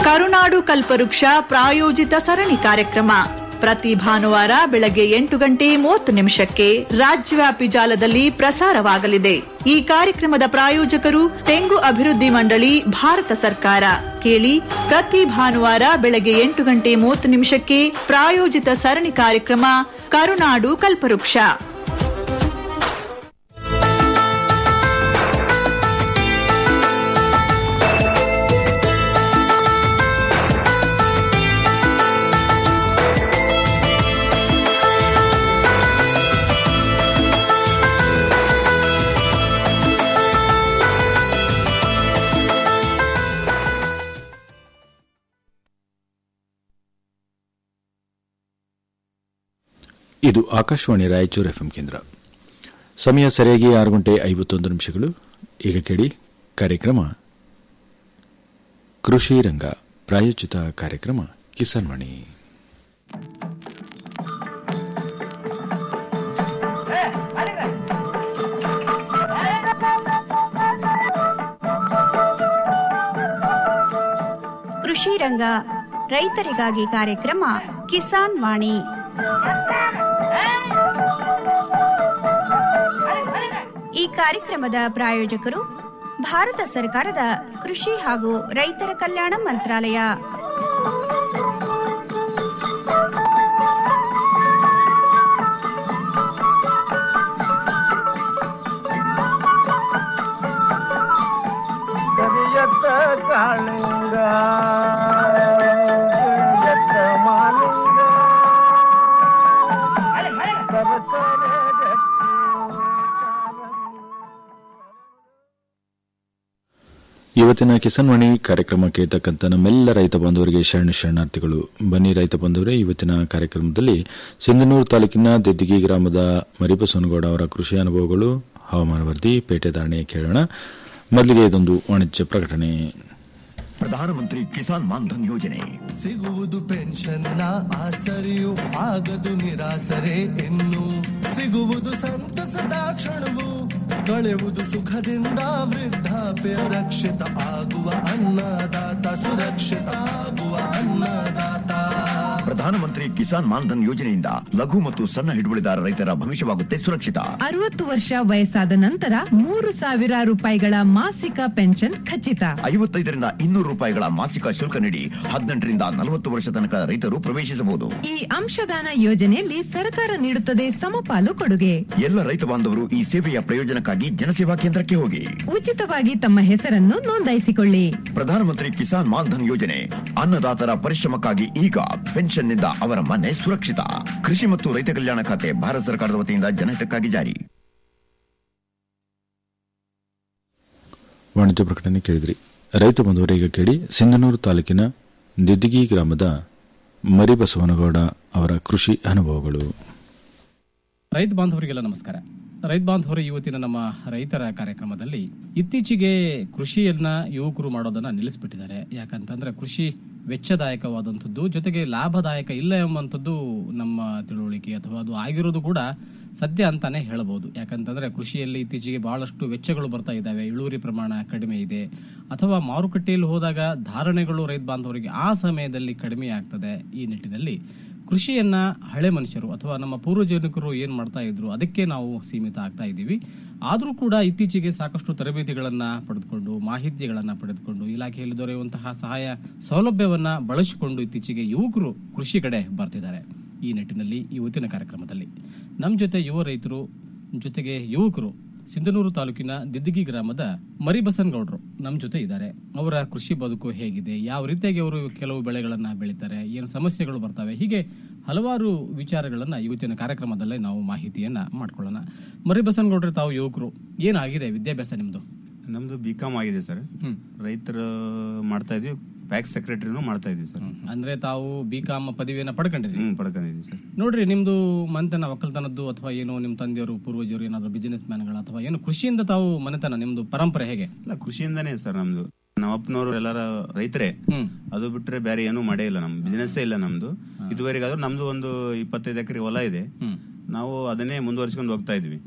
ಕರುನಾಡು ಕಲ್ಪವೃಕ್ಷ ಪ್ರಾಯೋಜಿತ ಸರಣಿ ಕಾರ್ಯಕ್ರಮ ಪ್ರತಿ ಭಾನುವಾರ ಬೆಳಗ್ಗೆ ಎಂಟು ಗಂಟೆ ಮೂವತ್ತು ನಿಮಿಷಕ್ಕೆ ರಾಜ್ಯವ್ಯಾಪಿ ಜಾಲದಲ್ಲಿ ಪ್ರಸಾರವಾಗಲಿದೆ ಈ ಕಾರ್ಯಕ್ರಮದ ಪ್ರಾಯೋಜಕರು ತೆಂಗು ಅಭಿವೃದ್ಧಿ ಮಂಡಳಿ ಭಾರತ ಸರ್ಕಾರ ಕೇಳಿ ಪ್ರತಿ ಭಾನುವಾರ ಬೆಳಗ್ಗೆ ಎಂಟು ಗಂಟೆ ಮೂವತ್ತು ನಿಮಿಷಕ್ಕೆ ಪ್ರಾಯೋಜಿತ ಸರಣಿ ಕಾರ್ಯಕ್ರಮ ಕರುನಾಡು ಕಲ್ಪವೃಕ್ಷ ಇದು ಆಕಾಶವಾಣಿ ರಾಯಚೂರು ಎಫ್ಎಂ ಕೇಂದ್ರ ಸಮಯ ಸರಿಯಾಗಿ ಆರು ಗಂಟೆ ಐವತ್ತೊಂದು ನಿಮಿಷಗಳು ಈಗ ಕೇಳಿ ಕಾರ್ಯಕ್ರಮ ಕೃಷಿ ರಂಗ ಪ್ರಾಯೋಜಿತ ಕಾರ್ಯಕ್ರಮ ಕಿಸಾನ್ ವಾಣಿ ಕೃಷಿ ರಂಗ ರೈತರಿಗಾಗಿ ಕಾರ್ಯಕ್ರಮ ಕಿಸಾನ್ ವಾಣಿ ಈ ಕಾರ್ಯಕ್ರಮದ ಪ್ರಾಯೋಜಕರು ಭಾರತ ಸರ್ಕಾರದ ಕೃಷಿ ಹಾಗೂ ರೈತರ ಕಲ್ಯಾಣ ಮಂತ್ರಾಲಯ ಕರಿಯತ್ತ ಕಾಳಿಂಗ ಕರಿಯತ್ತ ಮಾಲಿಂಗ ಸರಸರ ಗಟ್ಟಿ ಕಾಲಂಗ. ಇವತ್ತಿನ ಕಿಸಾನ್ ವಾಣಿ ಕಾರ್ಯಕ್ರಮಕ್ಕೆ ತಕ್ಕಂತ ನಮ್ಮೆಲ್ಲ ರೈತ ಬಾಂಧವರಿಗೆ ಶರಣ ಶರಣಾರ್ಥಿಗಳು ಬನ್ನಿ ರೈತ ಬಾಂಧವರೇ ಇವತ್ತಿನ ಕಾರ್ಯಕ್ರಮದಲ್ಲಿ ಸಿಂಧನೂರು ತಾಲೂಕಿನ ದಿದ್ದಿಗಿ ಗ್ರಾಮದ ಮರಿಬಸವನಗೌಡ ಅವರ ಕೃಷಿ ಅನುಭವಗಳು ಹವಾಮಾನ ವರದಿ ಪೇಟೆ ಧಾರಣೆ ಕೇಳೋಣ ಮೊದಲಿಗೆ ಇದೊಂದು ವಾಣಿಜ್ಯ ಪ್ರಕಟಣೆ ಪ್ರಧಾನಮಂತ್ರಿ ಕಿಸಾನ್ ಮಾನ್ಧನ್ ಯೋಜನೆ ಸಿಗುವುದು ಪೆನ್ಷನ್ನ ಆಸರೆಯು ಆಗದು ನಿರಾಸರೆ ಇನ್ನು ಸಿಗುವುದು ಸಂತಸದ ಕ್ಷಣವು ಕಳೆಯುವುದು ಸುಖದಿಂದ ವೃದ್ಧಾಪ್ಯ ರಕ್ಷಿತ ಆಗುವ ಅನ್ನದಾತ ಸುರಕ್ಷಿತ ಆಗುವ ಅನ್ನದಾತ ಪ್ರಧಾನಮಂತ್ರಿ ಕಿಸಾನ್ ಮಾನ್ಧನ್ ಯೋಜನೆಯಿಂದ ಲಘು ಮತ್ತು ಸಣ್ಣ ಹಿಡುವಳಿದಾರ ರೈತರ ಭವಿಷ್ಯವಾಗುತ್ತೆ ಸುರಕ್ಷಿತ ಅರವತ್ತು ವರ್ಷ ವಯಸ್ಸಾದ ನಂತರ ಮೂರು ಸಾವಿರ ರೂಪಾಯಿಗಳ ಮಾಸಿಕ ಪೆನ್ಷನ್ ಖಚಿತ ಐವತ್ತೈದರಿಂದ ಇನ್ನೂರು ರೂಪಾಯಿಗಳ ಮಾಸಿಕ ಶುಲ್ಕ ನೀಡಿ ಹದಿನೆಂಟರಿಂದ ನಲವತ್ತು ವರ್ಷ ತನಕ ರೈತರು ಪ್ರವೇಶಿಸಬಹುದು ಈ ಅಂಶದಾನ ಯೋಜನೆಯಲ್ಲಿ ಸರ್ಕಾರ ನೀಡುತ್ತದೆ ಸಮಪಾಲು ಕೊಡುಗೆ ಎಲ್ಲ ರೈತ ಬಾಂಧವರು ಈ ಸೇವೆಯ ಪ್ರಯೋಜನಕ್ಕಾಗಿ ಜನಸೇವಾ ಕೇಂದ್ರಕ್ಕೆ ಹೋಗಿ ಉಚಿತವಾಗಿ ತಮ್ಮ ಹೆಸರನ್ನು ನೋಂದಾಯಿಸಿಕೊಳ್ಳಿ ಪ್ರಧಾನಮಂತ್ರಿ ಕಿಸಾನ್ ಮಾನ್ಧನ್ ಯೋಜನೆ ಅನ್ನದಾತರ ಪರಿಶ್ರಮಕ್ಕಾಗಿ ಈಗ ಪೆನ್ಷನ್ನಿಂದ ಅವರ ಮನೆ ಸುರಕ್ಷಿತ ಕೃಷಿ ಮತ್ತು ರೈತ ಕಲ್ಯಾಣ ಖಾತೆ ಭಾರತ ಸರ್ಕಾರದ ವತಿಯಿಂದ ಜನಹಿತಕ್ಕಾಗಿ ಜಾರಿ ವಾಣಿಜ್ಯ ಪ್ರಕಟಣೆ ಕೇಳಿದ್ರಿ ರೈತ ಬಂಧುವರೇ ಈಗ ಕೇಳಿ ಸಿಂಧನೂರು ತಾಲೂಕಿನ ದಿದ್ದಿಗಿ ಗ್ರಾಮದ ಮರಿಬಸವನಗೌಡ ಅವರ ಕೃಷಿ ಅನುಭವಗಳು ರೈತ ಬಾಂಧವರಿಗೆಲ್ಲ ನಮಸ್ಕಾರ ರೈತ ಬಾಂಧವರು ಇವತ್ತಿನ ನಮ್ಮ ರೈತರ ಕಾರ್ಯಕ್ರಮದಲ್ಲಿ ಇತ್ತೀಚೆಗೆ ಕೃಷಿಯನ್ನ ಯುವಕರು ಮಾಡೋದನ್ನ ನಿಲ್ಲಿಸ್ಬಿಟ್ಟಿದ್ದಾರೆ ಯಾಕಂತಂದ್ರೆ ಕೃಷಿ ವೆಚ್ಚದಾಯಕವಾದಂಥದ್ದು ಜೊತೆಗೆ ಲಾಭದಾಯಕ ಇಲ್ಲ ಎಂಬಂಥದ್ದು ನಮ್ಮ ತಿಳುವಳಿಕೆ ಅಥವಾ ಅದು ಆಗಿರೋದು ಕೂಡ ಸದ್ಯ ಅಂತಾನೆ ಹೇಳಬಹುದು ಯಾಕಂತಂದ್ರೆ ಕೃಷಿಯಲ್ಲಿ ಇತ್ತೀಚೆಗೆ ಬಹಳಷ್ಟು ವೆಚ್ಚಗಳು ಬರ್ತಾ ಇದ್ದಾವೆ ಇಳುವರಿ ಪ್ರಮಾಣ ಕಡಿಮೆ ಇದೆ ಅಥವಾ ಮಾರುಕಟ್ಟೆಯಲ್ಲಿ ಹೋದಾಗ ಧಾರಣೆಗಳು ರೈತ ಬಾಂಧವರಿಗೆ ಆ ಸಮಯದಲ್ಲಿ ಕಡಿಮೆ ಆಗ್ತದೆ ಈ ನಿಟ್ಟಿನಲ್ಲಿ ಕೃಷಿಯನ್ನ ಹಳೆ ಮನುಷ್ಯರು ಅಥವಾ ನಮ್ಮ ಪೂರ್ವಜನಿಕರು ಏನ್ ಮಾಡ್ತಾ ಇದ್ರು ಅದಕ್ಕೆ ನಾವು ಸೀಮಿತ ಆಗ್ತಾ ಇದ್ದೀವಿ ಆದರೂ ಕೂಡ ಇತ್ತೀಚೆಗೆ ಸಾಕಷ್ಟು ತರಬೇತಿಗಳನ್ನ ಪಡೆದುಕೊಂಡು ಮಾಹಿತಿಗಳನ್ನ ಪಡೆದುಕೊಂಡು ಇಲಾಖೆಯಲ್ಲಿ ದೊರೆಯುವಂತಹ ಸಹಾಯ ಸೌಲಭ್ಯವನ್ನ ಬಳಸಿಕೊಂಡು ಇತ್ತೀಚೆಗೆ ಯುವಕರು ಕೃಷಿ ಕಡೆ ಬರ್ತಿದ್ದಾರೆ ಈ ನಿಟ್ಟಿನಲ್ಲಿ ಇವತ್ತಿನ ಕಾರ್ಯಕ್ರಮದಲ್ಲಿ ನಮ್ಮ ಜೊತೆ ಯುವ ರೈತರು ಜೊತೆಗೆ ಯುವಕರು ಸಿಂಧನೂರು ತಾಲೂಕಿನ ದಿದ್ದಿಗಿ ಗ್ರಾಮದ ಮರಿಬಸನಗೌಡರು ನಮ್ಮ ಜೊತೆ ಇದ್ದಾರೆ ಅವರ ಕೃಷಿ ಬದುಕು ಹೇಗಿದೆ ಯಾವ ರೀತಿಯಾಗಿ ಅವರು ಕೆಲವು ಬೆಳೆಗಳನ್ನ ಬೆಳೀತಾರೆ ಏನು ಸಮಸ್ಯೆಗಳು ಬರ್ತವೆ ಹೀಗೆ ಹಲವಾರು ವಿಚಾರಗಳನ್ನ ಇವತ್ತಿನ ಕಾರ್ಯಕ್ರಮದಲ್ಲೇ ನಾವು ಮಾಹಿತಿಯನ್ನ ಮಾಡ್ಕೊಳ್ಳೋಣ ಮರಿಬಸನಗೌಡ್ರೆ ತಾವು ಯುವಕರು ಏನಾಗಿದೆ ವಿದ್ಯಾಭ್ಯಾಸ ನಿಮ್ದು ನಮ್ದು ಬಿ ಕಾಮ್ ಆಗಿದೆ ಸರ್ ಹ್ಮ್. ರೈತರು ಮಾಡ್ತಾ ಇದೀವಿ ಪ್ಯಾಕ್ ಸೆಕ್ರೆಟರಿನೂ ಮಾಡ್ತಾ ಇದೀವಿ ಸರ್ ಅಂದ್ರೆ ತಾವು ಬಿ ಕಾಮ್ ಪದವಿಯನ್ನ ಪಡ್ಕೊಂಡಿರಿ ಹ್ಮ್ ಪಡ್ಕೊಂಡಿದೀವಿ ಸರ್ ನೋಡ್ರಿ ನಿಮ್ದು ಮನೆತನ ಒಕ್ಕಲ್ತನದ್ದು ಅಥವಾ ಏನು ನಿಮ್ ತಂದೆಯವರು ಪೂರ್ವಜರು ಏನಾದ್ರು ಬಿಸಿನೆಸ್ ಮ್ಯಾನ್ಗಳ ಅಥವಾ ಏನು ಕೃಷಿಯಿಂದ ತಾವು ಮನೆತನ ನಿಮ್ದು ಪರಂಪರೆ ಹೇಗೆ ಇಲ್ಲ ಕೃಷಿಯಿಂದಾನೇ ಸರ್ ನಮ್ದು ನಮ್ಮ ಅಪ್ಪನವರು ಎಲ್ಲಾರ ರೈತರೇ ಹ್ಮ್ ಅದು ಬಿಟ್ರೆ ಬೇರೆ ಏನೂ ಮಾಡೇ ಇಲ್ಲ ನಮ್ ಬಿಸ್ನೆಸ್ ಇಲ್ಲ ನಮ್ದು ಇದುವರೆಗಾದ್ರೂ ನಮ್ದು ಒಂದು ಇಪ್ಪತ್ತೈದು ಎಕರೆ ಹೊಲ ಇದೆ ಹ್ಮ್ ನಾವು ಅದನ್ನೇ ಮುಂದುವರಿಸ್ಕೊಂಡು ಹೋಗ್ತಾ ಇದ್ವಿ ಹ್ಮ್ ಹ್ಮ್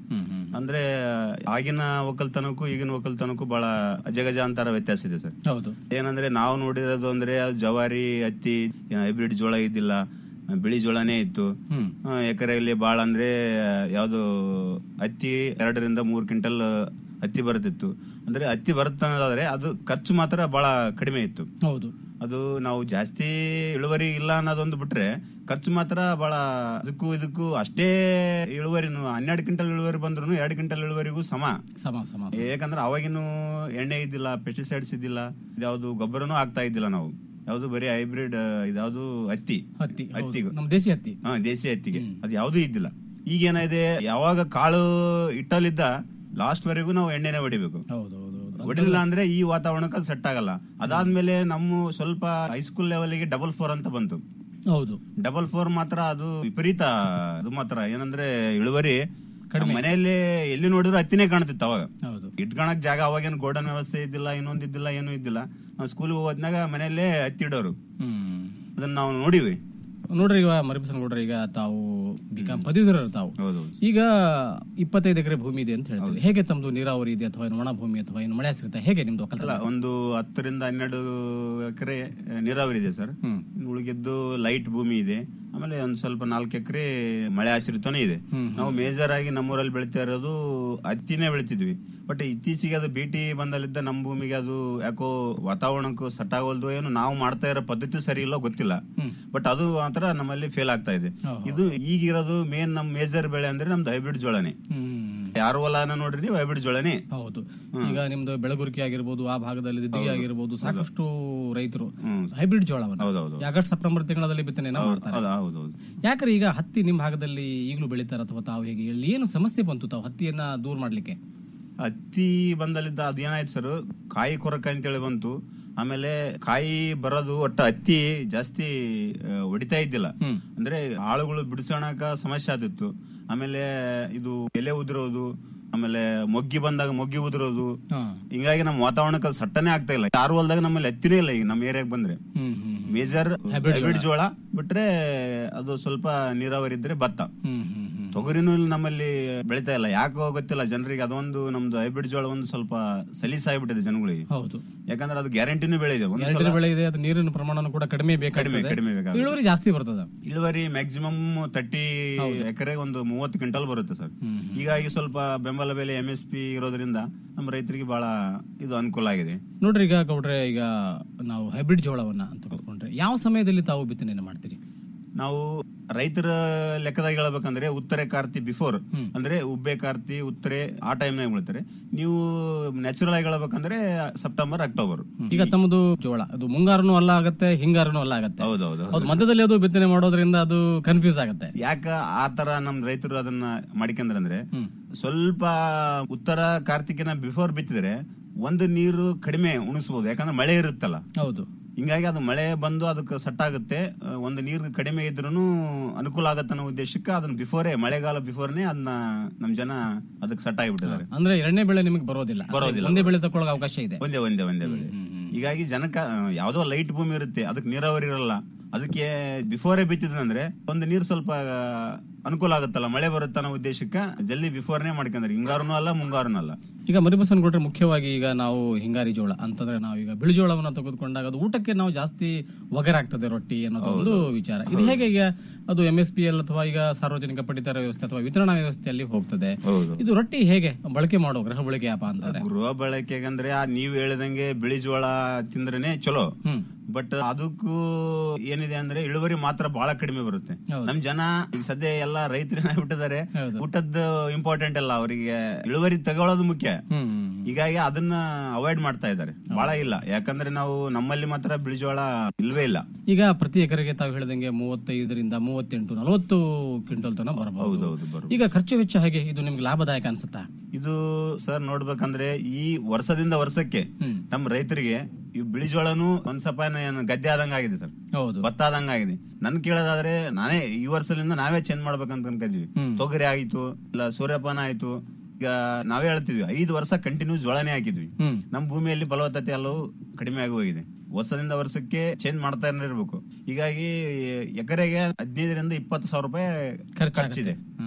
ಅಂದ್ರೆ ಆಗಿನ ಒಕ್ಕಲ್ತನಕ್ಕೂ ಈಗಿನ ಒಕ್ಕಲ್ತನಕ್ಕೂ ಬಹಳ ಅಜಗಜಾಂತರ ವ್ಯತ್ಯಾಸ ಇದೆ ಸರ್ ಹೌದು ಏನಂದ್ರೆ ನಾವು ನೋಡಿರೋದು ಅಂದ್ರೆ ಅದು ಜವಾರಿ ಹತ್ತಿ ಹೈಬ್ರಿಡ್ ಜೋಳ ಇದ್ದಿಲ್ಲ ಬಿಳಿ ಜೋಳನೇ ಇತ್ತು ಹ್ಮ್. ಆ, ಎಕರೆಯಲ್ಲಿ ಬಾಳ ಅಂದ್ರೆ ಯಾವ್ದು ಹತ್ತಿ ಎರಡರಿಂದ ಮೂರು ಕ್ವಿಂಟಲ್ ಹತ್ತಿ ಬರುತ್ತಿತ್ತು ಅಂದ್ರೆ ಹತ್ತಿ ಬರುತ್ತನ್ನೋದಾದ್ರೆ ಅದು ಖರ್ಚು ಮಾತ್ರ ಬಹಳ ಕಡಿಮೆ ಇತ್ತು ಹೌದು ಅದು ನಾವು ಜಾಸ್ತಿ ಇಳುವರಿ ಇಲ್ಲ ಅನ್ನೋದೊಂದು ಬಿಟ್ರೆ ಖರ್ಚು ಮಾತ್ರ ಬಹಳ ಅದಕ್ಕೂ ಇದಕ್ಕೂ ಅಷ್ಟೇ ಇಳುವರಿ ಹನ್ನೆರಡು ಕ್ವಿಂಟಲ್ ಇಳುವರಿ ಬಂದ್ರು ಎರಡು ಕ್ವಿಂಟಲ್ ಇಳುವರಿಗೂ ಸಮ ಸಮ ಸಮ ಯಾಕಂದ್ರೆ ಅವಾಗಿನೂ ಎಣ್ಣೆ ಇದ್ದಿಲ್ಲ ಪೆಸ್ಟಿಸೈಡ್ಸ್ ಇದ್ದಿಲ್ಲ ಇದ್ಯಾವುದು ಗೊಬ್ಬರನೂ ಆಗ್ತಾ ಇದ್ದಿಲ್ಲ ನಾವು ಯಾವ್ದು ಬರೀ ಹೈಬ್ರಿಡ್ ಇದ್ಯಾವುದು ಹತ್ತಿ ಹತ್ತಿ ಹೌದು. ಹತ್ತಿಗೂ ನಮ್ಮ ದೇಸಿ ಹತ್ತಿ ಹಾ ದೇಸಿ ಹತ್ತಿಗೆ ಅದು ಯಾವ್ದು ಇದ್ದಿಲ್ಲ ಈಗ ಏನಾಗಿದೆ ಯಾವಾಗ ಕಾಳು ಇಟ್ಟಲ್ಲಿದ್ದ ಲಾಸ್ಟ್ ವರೆಗೂ ನಾವು ಎಣ್ಣೆನೆ ಹೊಡಿಬೇಕು ಹೌದು ಹೌದು ಹೌದು. ಹೊಡಿಲಿಲ್ಲ ಅಂದ್ರೆ ಈ ವಾತಾವರಣಕ್ಕೆ ಸೆಟ್ ಆಗಲ್ಲ ಅದಾದ್ಮೇಲೆ ನಮ್ಮ ಸ್ವಲ್ಪ ಹೈಸ್ಕೂಲ್ ಲೆವೆಲ್ಗೆ ಡಬಲ್ ಫೋರ್ ಅಂತ ಬಂತು ಹೌದು ಡಬಲ್ ಫೋರ್ ಮಾತ್ರ ಅದು ವಿಪರೀತ ಅದು ಮಾತ್ರ ಏನಂದ್ರೆ ಇಳುವರಿ ಕಡಿಮೆ. ಮನೆಯಲ್ಲಿ ಎಲ್ಲಿ ನೋಡಿದ್ರು ಹತ್ತಿನೇ ಕಾಣ್ತಿತ್ತು ಅವಾಗ ಹೌದು ಇಟ್ಕೊಳಕ್ ಜಾಗ ಅವಾಗೇನು ಗೋಡನ್ ವ್ಯವಸ್ಥೆ ಇದ್ದಿಲ್ಲ ಇನ್ನೊಂದ್ ಇದ್ದಿಲ್ಲ ಏನೂ ಇದ್ದಿಲ್ಲ ನಾವು ಸ್ಕೂಲ್ಗೆ ಹೋದ್ನಾಗ ಮನೆಯಲ್ಲೇ ಹತ್ತಿಡೋರು ಹ್ಮ್ ಅದನ್ನ ನಾವು ನೋಡಿವಿ ನೋಡ್ರಿ ಈಗ ಮರಿಬಸನ್ ನೋಡ್ರಿ ಈಗ ತಾವು ಬಿಕಾಂ ಪದವೀಧರರು ತಾವು ಹೌದು ಈಗ ಇಪ್ಪತ್ತೈದು ಎಕರೆ ಭೂಮಿ ಇದೆ ಅಂತ ಹೇಳ್ತೀವಿ ಹೇಗೆ ತಮ್ದು ನೀರಾವರಿ ಇದೆ ಅಥವಾ ಏನು ಒಣ ಭೂಮಿ ಅಥವಾ ಏನು ಮಳೆ ಆಶ್ರಿತ ಹೇಗೆ ನಿಮ್ದು ಅಲ್ಲ ಒಕ್ಕಲ್ತನ ಒಂದು ಹತ್ತರಿಂದ ಹನ್ನೆರಡು ಎಕರೆ ನೀರಾವರಿ ಇದೆ ಸರ್ ಹ್ಮ್. ಉಳಿಗಿದ್ದು ಲೈಟ್ ಭೂಮಿ ಇದೆ ಆಮೇಲೆ ಒಂದ್ ಸ್ವಲ್ಪ ನಾಲ್ಕು ಎಕರೆ ಮಳೆ ಆಶ್ರಿತನೂ ಇದೆ ನಾವು ಮೇಜರ್ ಆಗಿ ನಮ್ಮೂರಲ್ಲಿ ಬೆಳಿತಾ ಇರೋದು ಹತ್ತಿನೇ ಬೆಳಿತಿದ್ವಿ ಬಟ್ ಇತ್ತೀಚೆಗೆ ಅದು ಬಿಟಿ ಬಂದಲ್ಲಿದ್ದ ನಮ್ಮ ಭೂಮಿಗೆ ಅದು ಯಾಕೋ ವಾತಾವರಣಕ್ಕೂ ಸೆಟ್ ಆಗೋಲ್ದು ಏನು ನಾವು ಮಾಡ್ತಾ ಇರೋ ಪದ್ಧತಿ ಸರಿ ಇಲ್ಲ ಗೊತ್ತಿಲ್ಲ ಬಟ್ ಅದು ಮಾತ್ರ ನಮ್ಮಲ್ಲಿ ಫೇಲ್ ಆಗ್ತಾ ಇದೆ ಇದು ಈಗಿರೋದು ಮೇನ್ ನಮ್ ಮೇಜರ್ ಬೆಳೆ ಅಂದ್ರೆ ನಮ್ದು ಹೈಬ್ರಿಡ್ ಜೋಳನೆ ಹ್ಮ್ ಯಾರ ಹೊಲನ ನೋಡ್ರಿ ನೀವು ಹೈಬ್ರಿಡ್ ಜೋಳನೆ ಹೌದು ಈಗ ನಿಮ್ದು ಬೆಳಗುರಿಕೆ ಆಗಿರ್ಬೋದು ಆ ಭಾಗದಲ್ಲಿ ದಿದ್ದಿಗೆ ಆಗಿರ್ಬೋದು ಸಾಕಷ್ಟು ರೈತರು ಹ್ಮ್. ಹೈಬ್ರಿಡ್ ಜೋಳವನ್ನು ಹೌದೌದು. ಈ ಆಗಸ್ಟ್ ಸೆಪ್ಟೆಂಬರ್ ತಿಂಗಳಲ್ಲಿ ಬಿತ್ತನೆಯನ್ನ ಮಾಡ್ತಾರೆ ಹೌದು ಹೌದೌದು ಯಾಕ್ರೆ ಈಗ ಹತ್ತಿ ನಿಮ್ ಭಾಗದಲ್ಲಿ ಈಗಲೂ ಬೆಳಿತಾರ ಅಥವಾ ತಾವು ಹೇಗೆ ಇಲ್ಲಿ ಏನು ಸಮಸ್ಯೆ ಬಂತು ತಾವು ಹತ್ತಿಯನ್ನ ದೂರ ಮಾಡ್ಲಿಕ್ಕೆ ಹತ್ತಿ ಬಂದಲ್ಲಿದ್ದ ಅದು ಏನಾಯ್ತು ಸರ್ ಕಾಯಿ ಕೊರಕ ಅಂತೇಳಿ ಬಂತು ಆಮೇಲೆ ಕಾಯಿ ಬರೋದು ಒಟ್ಟ ಹತ್ತಿ ಜಾಸ್ತಿ ಆ, ಹೊಡಿತಾ ಇದ್ದಿಲ್ಲ ಹ್ಮ್. ಅಂದ್ರೆ ಆಳುಗಳು ಬಿಡಿಸೋಣಕ ಸಮಸ್ಯೆ ಆದಿತ್ತು ಆಮೇಲೆ ಇದು ಎಲೆ ಉದುರೋದು ಆಮೇಲೆ ಮೊಗ್ಗಿ ಬಂದಾಗ ಮೊಗ್ಗಿ ಉದುರೋದು ಹಾ. ಹಿಂಗಾಗಿ ನಮ್ಮ ವಾತಾವರಣಕ್ಕೆ ಅದು ಸಟ್ಟನೆ ಆಗ್ತಾ ಇಲ್ಲ ಯಾರು ಹೊಲ್ದಾಗ ನಮ್ಮಲ್ಲಿ ಹತ್ತಿನೇ ಇಲ್ಲ ಈಗ ನಮ್ಮ ಏರಿಯಾಗೆ ಬಂದ್ರೆ ಹ್ಮ್ ಹ್ಮ್ ಮೇಜರ್ Hybrid ಹೈಬ್ರಿಡ್ ಜೋಳ ಬಿಟ್ರೆ ಅದು ಸ್ವಲ್ಪ ನೀರಾವರಿ ಇದ್ರೆ ಭತ್ತ ಹ್ಮ್ ಹ್ಮ್ ಹ್ಮ್ ತೊಗರಿನೂ ಇಲ್ಲಿ ನಮ್ಮಲ್ಲಿ ಬೆಳಿತಾ ಇಲ್ಲ ಯಾಕೋ ಗೊತ್ತಿಲ್ಲ ಜನರಿಗೆ ಅದೊಂದು ನಮ್ದು ಹೈಬ್ರಿಡ್ ಜೋಳ ಒಂದು ಸ್ವಲ್ಪ ಸಲೀಸಾಗ್ಬಿಟ್ಟಿದೆ ಜನಗಳಿಗೆ ಹೌದು ಯಾಕಂದ್ರೆ ಅದು ಗ್ಯಾರಂಟಿನೂ ಬೆಳೆದಿದೆ ಒಂದು ಎರಡನೇ ಬೆಳೆ ಇದೆ ಅದು ನೀರಿನ ಪ್ರಮಾಣ ಕೂಡ ಕಡಿಮೆ ಕಡಿಮೆ ಬೇಕಾಗ್ತದೆ ಕಡಿಮೆ ಬೇಕಾಗುತ್ತೆ. ಇಳುವರಿ ಜಾಸ್ತಿ ಬರ್ತದ ಇಳುವರಿ ಮ್ಯಾಕ್ಸಿಮಮ್ ತರ್ಟಿ ಎಕರೆ ಒಂದು ಮೂವತ್ತು ಕ್ವಿಂಟಲ್ ಬರುತ್ತೆ ಸರ್ ಹೀಗಾಗಿ ಸ್ವಲ್ಪ ಬೆಂಬಲ ಬೆಲೆ ಎಂ ಎಸ್ ಪಿ ಇರೋದ್ರಿಂದ ನಮ್ಮ ರೈತರಿಗೆ ಬಹಳ ಇದು ಅನುಕೂಲ ಆಗಿದೆ ನೋಡ್ರಿ ಈಗ ಗೌಡ್ರೆ ಈಗ ನಾವು ಹೈಬ್ರಿಡ್ ಜೋಳವನ್ನ ಅಂತ ತೆಗೆದುಕೊಂಡ್ರೆ ಯಾವ ಸಮಯದಲ್ಲಿ ತಾವು ಬಿತ್ತನೆಯನ್ನು ಮಾಡ್ತೀರಿ ನಾವು ರೈತರ ಲೆಕ್ಕದಾಗ ಹೇಳ್ಬೇಕಂದ್ರೆ ಉತ್ತರೆ ಕಾರ್ತಿ ಬಿಫೋರ್ ಅಂದ್ರೆ ಉಬ್ಬೆ ಕಾರ್ತಿ ಉತ್ತರೆ ಆ ಟೈಮ್ನಾಗ ಬೀಳ್ತಾರೆ ನೀವು ನ್ಯಾಚುರಲ್ ಆಗಿ ಹೇಳ್ಬೇಕಂದ್ರೆ ಸೆಪ್ಟೆಂಬರ್ ಅಕ್ಟೋಬರ್ ಈಗ ತಮ್ಮದು ಜೋಳ ಅದು ಮುಂಗಾರನು ಅಲ್ಲ ಆಗತ್ತೆ ಹಿಂಗಾರನು ಅಲ್ಲ ಆಗತ್ತೆ ಹೌದೌದು ಹೌದು ಮಧ್ಯದಲ್ಲಿ ಅದು ಬಿತ್ತನೆ ಮಾಡೋದ್ರಿಂದ ಅದು ಕನ್ಫ್ಯೂಸ್ ಆಗತ್ತೆ ಯಾಕ ಆ ತರ ನಮ್ ರೈತರು ಅದನ್ನ ಮಾಡಿಕೊಂಡ್ರಂದ್ರೆ ಸ್ವಲ್ಪ ಉತ್ತರ ಕಾರ್ತಿಕಿನ ಬಿಫೋರ್ ಬಿತ್ತಿದ್ರೆ ಒಂದು ನೀರು ಕಡಿಮೆ ಉಣಿಸ್ಬೋದು ಯಾಕಂದ್ರೆ ಮಳೆ ಇರುತ್ತಲ್ಲ ಹೌದು ಹಿಂಗಾಗಿ ಅದು ಮಳೆ ಬಂದು ಅದಕ್ಕೆ ಸೆಟ್ ಆಗುತ್ತೆ ಆ, ಒಂದು ನೀರು ಕಡಿಮೆ ಇದ್ರೂ ಅನುಕೂಲ ಆಗತ್ತೆ ಅನ್ನೋ ಉದ್ದೇಶಕ್ಕೆ ಅದನ್ನ ಬಿಫೋರೇ ಮಳೆಗಾಲ ಬಿಫೋರ್ನೇ ಅದನ್ನ ನಮ್ ಜನ ಅದಕ್ಕೆ ಸೆಟ್ ಆಗಿಬಿಟ್ಟಿದ್ದಾರೆ ಅಂದ್ರೆ ಎರಡನೇ ಬೆಳೆ ನಿಮಗೆ ಬರೋದಿಲ್ಲ ಬರೋದಿಲ್ಲ. ಒಂದೇ ಬೆಳೆ ತಗೊಳ್ಳೋ ಅವಕಾಶ ಇದೆ ಒಂದೇ ಒಂದೇ ಒಂದೇ ಬೆಳೆ ಹೀಗಾಗಿ ಜನಕ್ಕ ಆ, ಯಾವ್ದೋ ಲೈಟ್ ಭೂಮಿ ಇರುತ್ತೆ ಅದಕ್ಕೆ ನೀರಾವರಿ ಇರಲ್ಲ ಅದಕ್ಕೆ ಬಿಫೋರೇ ಬಿತ್ತಿದ್ರೆ ಒಂದು ನೀರು ಸ್ವಲ್ಪ ಆ, ಅನುಕೂಲ ಆಗುತ್ತಲ್ಲ ಮಳೆ ಬರುತ್ತೆ ಅನ್ನೋ ಉದ್ದೇಶಕ್ಕೆ ಜಲ್ದಿ ಬಿಫೋರ್ನೇ ಮಾಡ್ಕೊಂಡ್ರೆ ಹಿಂಗಾರುನೂ ಅಲ್ಲ ಮುಂಗಾರುನೂ ಅಲ್ಲ ಈಗ ಮರಿಬಸನ್ ಕೊಟ್ರೆ ಮುಖ್ಯವಾಗಿ ಈಗ ನಾವು ಹಿಂಗಾರಿ ಜೋಳ ಅಂತಂದ್ರೆ ನಾವು ಈಗ ಬಿಳಿ ಜೋಳವನ್ನ ತೆಗೆದುಕೊಂಡಾಗ ಅದು ಊಟಕ್ಕೆ ನಾವು ಜಾಸ್ತಿ ಒಗರಾಗ್ತದೆ ರೊಟ್ಟಿ ಅನ್ನೋದು ಒಂದು ವಿಚಾರ ಇದು ಹೇಗೆ ಈಗ ಅದು ಎಂ ಎಸ್ ಪಿ ಎಲ್ ಅಥವಾ ಈಗ ಸಾರ್ವಜನಿಕ ಪಡಿತರ ವ್ಯವಸ್ಥೆ ಅಥವಾ ವಿತರಣಾ ವ್ಯವಸ್ಥೆಯಲ್ಲಿ ಹೋಗ್ತದೆ ಹೌದು ಇದು ರೊಟ್ಟಿ ಹೇಗೆ ಬಳಕೆ ಮಾಡೋ ಗೃಹ ಬಳಕೆ ಅಪ ಅಂತಾರೆ ಗೃಹ ಬಳಕೆಗಂದ್ರೆ ಆ ನೀವ್ ಹೇಳಿದಂಗೆ ಬಿಳಿ ಜೋಳ ತಿಂದ್ರೇನೆ ಚಲೋ ಹ್ಮ್ ಬಟ್ ಅದಕ್ಕೂ ಏನಿದೆ ಅಂದ್ರೆ ಇಳುವರಿ ಮಾತ್ರ ಬಹಳ ಕಡಿಮೆ ಬರುತ್ತೆ ಹೌದು. ನಮ್ ಜನ ಈಗ ಸದ್ಯ ಎಲ್ಲ ರೈತರು ಏನಾಗ್ಬಿಟ್ಟಿದ್ದಾರೆ ಹೌದು. ಊಟದ ಇಂಪಾರ್ಟೆಂಟ್ ಅಲ್ಲ ಅವರಿಗೆ ಇಳುವರಿ ತಗೊಳ್ಳೋದು ಮುಖ್ಯ ಹ್ಮ್ ಹೀಗಾಗಿ ಅದನ್ನ ಅವಾಯ್ಡ್ ಮಾಡ್ತಾ ಇದ್ದಾರೆ ಬಹಳ ಇಲ್ಲ ಯಾಕಂದ್ರೆ ನಾವು ನಮ್ಮಲ್ಲಿ ಮಾತ್ರ ಬಿಳಿಜೋಳ ಇಲ್ವೇ ಇಲ್ಲ ಈಗ ಪ್ರತಿ ಎಕರೆಗೆ ತಾವು ಹೇಳಿದಂಗೆ ಮೂವತ್ತೈದರಿಂದ ಮೂವತ್ತೆಂಟು ನಲವತ್ತು ಕ್ವಿಂಟಲ್ ತನಕ ಬರಬಹುದು ಹೌದೌದು ಬರು ಈಗ ಖರ್ಚು ವೆಚ್ಚ ಹೇಗೆ ಇದು ನಿಮ್ಗೆ ಲಾಭದಾಯಕ ಅನ್ಸುತ್ತಾ ಇದು ಸರ್ ನೋಡ್ಬೇಕಂದ್ರೆ ಈ ವರ್ಷದಿಂದ ವರ್ಷಕ್ಕೆ ನಮ್ಮ ರೈತರಿಗೆ ಈ ಬಿಳಿಜೋಳನು ಒಂದ್ ಸ್ವಲ್ಪ ಏನು ಗದ್ದೆ ಆದಂಗ ಆಗಿದೆ ಸರ್ ಹೌದು ಭತ್ತ ಆದಂಗ ಆಗಿದೆ ನನ್ ಕೇಳೋದಾದ್ರೆ ನಾನೇ ಈ ವರ್ಷದಿಂದ ನಾವೇ ಚೇಂಜ್ ಮಾಡ್ಬೇಕಂತ ಅನ್ಕೊಂಡಿದ್ವಿ ತೊಗರಿ ಆಯ್ತು ಇಲ್ಲ ಸೂರ್ಯಪಾನ ಆಯ್ತು ಈಗ ನಾವೇ ಹೇಳ್ತಿದ್ವಿ ಐದು ವರ್ಷ ಕಂಟಿನ್ಯೂ ಜೋಳನೇ ಹಾಕಿದ್ವಿ ಹ್ಮ್ ನಮ್ಮ ಭೂಮಿಯಲ್ಲಿ ಫಲವತ್ತತೆ ಎಲ್ಲವೂ ಕಡಿಮೆ ಆಗಿ ಹೋಗಿದೆ ವರ್ಷದಿಂದ ವರ್ಷಕ್ಕೆ ಚೇಂಜ್ ಮಾಡ್ತಾ ಇರಬೇಕು ಹೀಗಾಗಿ ಎಕರೆಗೆ ಹದಿನೈದರಿಂದ ಇಪ್ಪತ್ತು ಸಾವಿರ ರೂಪಾಯಿ ಖರ್ಚಿದೆ ಹ್ಮ್ ಹ್ಮ್ ಹ್ಮ್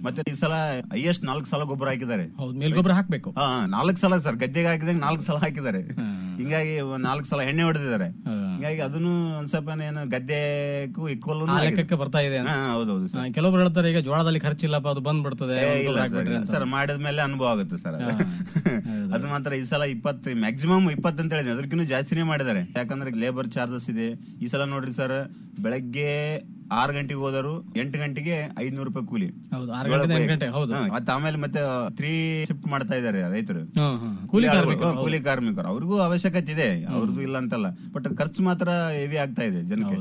ಮತ್ತೆ ಈ ಸಲ ಹೈಯೆಸ್ಟ್ ನಾಲ್ಕು ಸಲ ಗೊಬ್ಬರ ಹಾಕಿದ್ದಾರೆ ಹೌದು ಮೇಲ್ಗೊಬ್ಬರ ಹಾಕ್ಬೇಕು ಹಾ ನಾಲ್ಕು ಸಲ ಸರ್ ಗದ್ದೆಗೆ ಹಾಕಿದಾಗ ನಾಲ್ಕು ಸಲ ಹಾಕಿದ್ದಾರೆ ಹಿಂಗಾಗಿ ಒಂದ್ ನಾಲ್ಕು ಸಲ ಎಣ್ಣೆ ಹೊಡೆದಿದ್ದಾರೆ ಹಿಂಗಾಗಿ ಅದನ್ನು ಒಂದ್ ಸ್ವಲ್ಪ ಏನು ಗದ್ದೆಗೂ ಇಕ್ವಲ್ ಆ ಲೆಕ್ಕಕ್ಕೆ ಬರ್ತಾ ಇದೆ ಅಂತ. ಹೌದೌದು ಆ, ಕೆಲವೊಬ್ರು ಹೇಳ್ತಾರೆ ಈಗ ಜೋಳದಲ್ಲಿ ಖರ್ಚಿಲ್ಲಪ್ಪ ಅದು ಬಂದ್ಬಿಡ್ತದೆ ಏ, ಒಂದು ಇಲ್ಲ ಗೊಬ್ಬರ ಸರ್, ಹಾಕ್ಬಿಟ್ರೆ ಇಲ್ಲ. ಅಂತ. ಸರ್ ಮಾಡಿದ್ಮೇಲೆ ಅನುಭವ ಆಗುತ್ತೆ ಸರ್ ಅದು. ಅದು ಮಾತ್ರ ಈ ಸಲ ಇಪ್ಪತ್ತು ಮ್ಯಾಕ್ಸಿಮಮ್ ಇಪ್ಪತ್ತು ಅಂತ ಹೇಳಿದ್ವಿ ಅದಕ್ಕಿಂತ ಜಾಸ್ತಿನೇ ಮಾಡಿದ್ದಾರೆ ಯಾಕಂದ್ರೆ ಲೇಬರ್ ಚಾರ್ಜಸ್ ಇದೆ ಈ ಸಲ ನೋಡ್ರಿ ಸರ್ ಬೆಳಗ್ಗೆ ಆರು ಗಂಟೆಗೆ ಹೋದರು ಎಂಟು ಗಂಟೆಗೆ ಐದ್ನೂರು ರೂಪಾಯಿ ಕೂಲಿ ಹೌದು ಆರು ಗಂಟೆ ಎಂಟು ಗಂಟೆ ಹೌದು ಹಾ, ಮತ್ತೆ ಆಮೇಲೆ ಮತ್ತೆ ತ್ರೀ ಶಿಫ್ಟ್ ಮಾಡ್ತಾ ಇದ್ದಾರೆ ರೈತರು ಹ್ಮ್, ಹ್ಮ್. ಕೂಲಿ ಕಾರ್ಮಿಕರು, ಹಾ, ಕೂಲಿ ಕಾರ್ಮಿಕರು ಅವ್ರಿಗೂ ಅವಶ್ಯಕತೆ ಇದೆ ಅವ್ರದ್ದು ಇಲ್ಲ ಅಂತಲ್ಲ ಬಟ್ ಖರ್ಚು ಮಾತ್ರ ಹೆವಿ ಆಗ್ತಾ ಇದೆ ಜನಕ್ಕೆ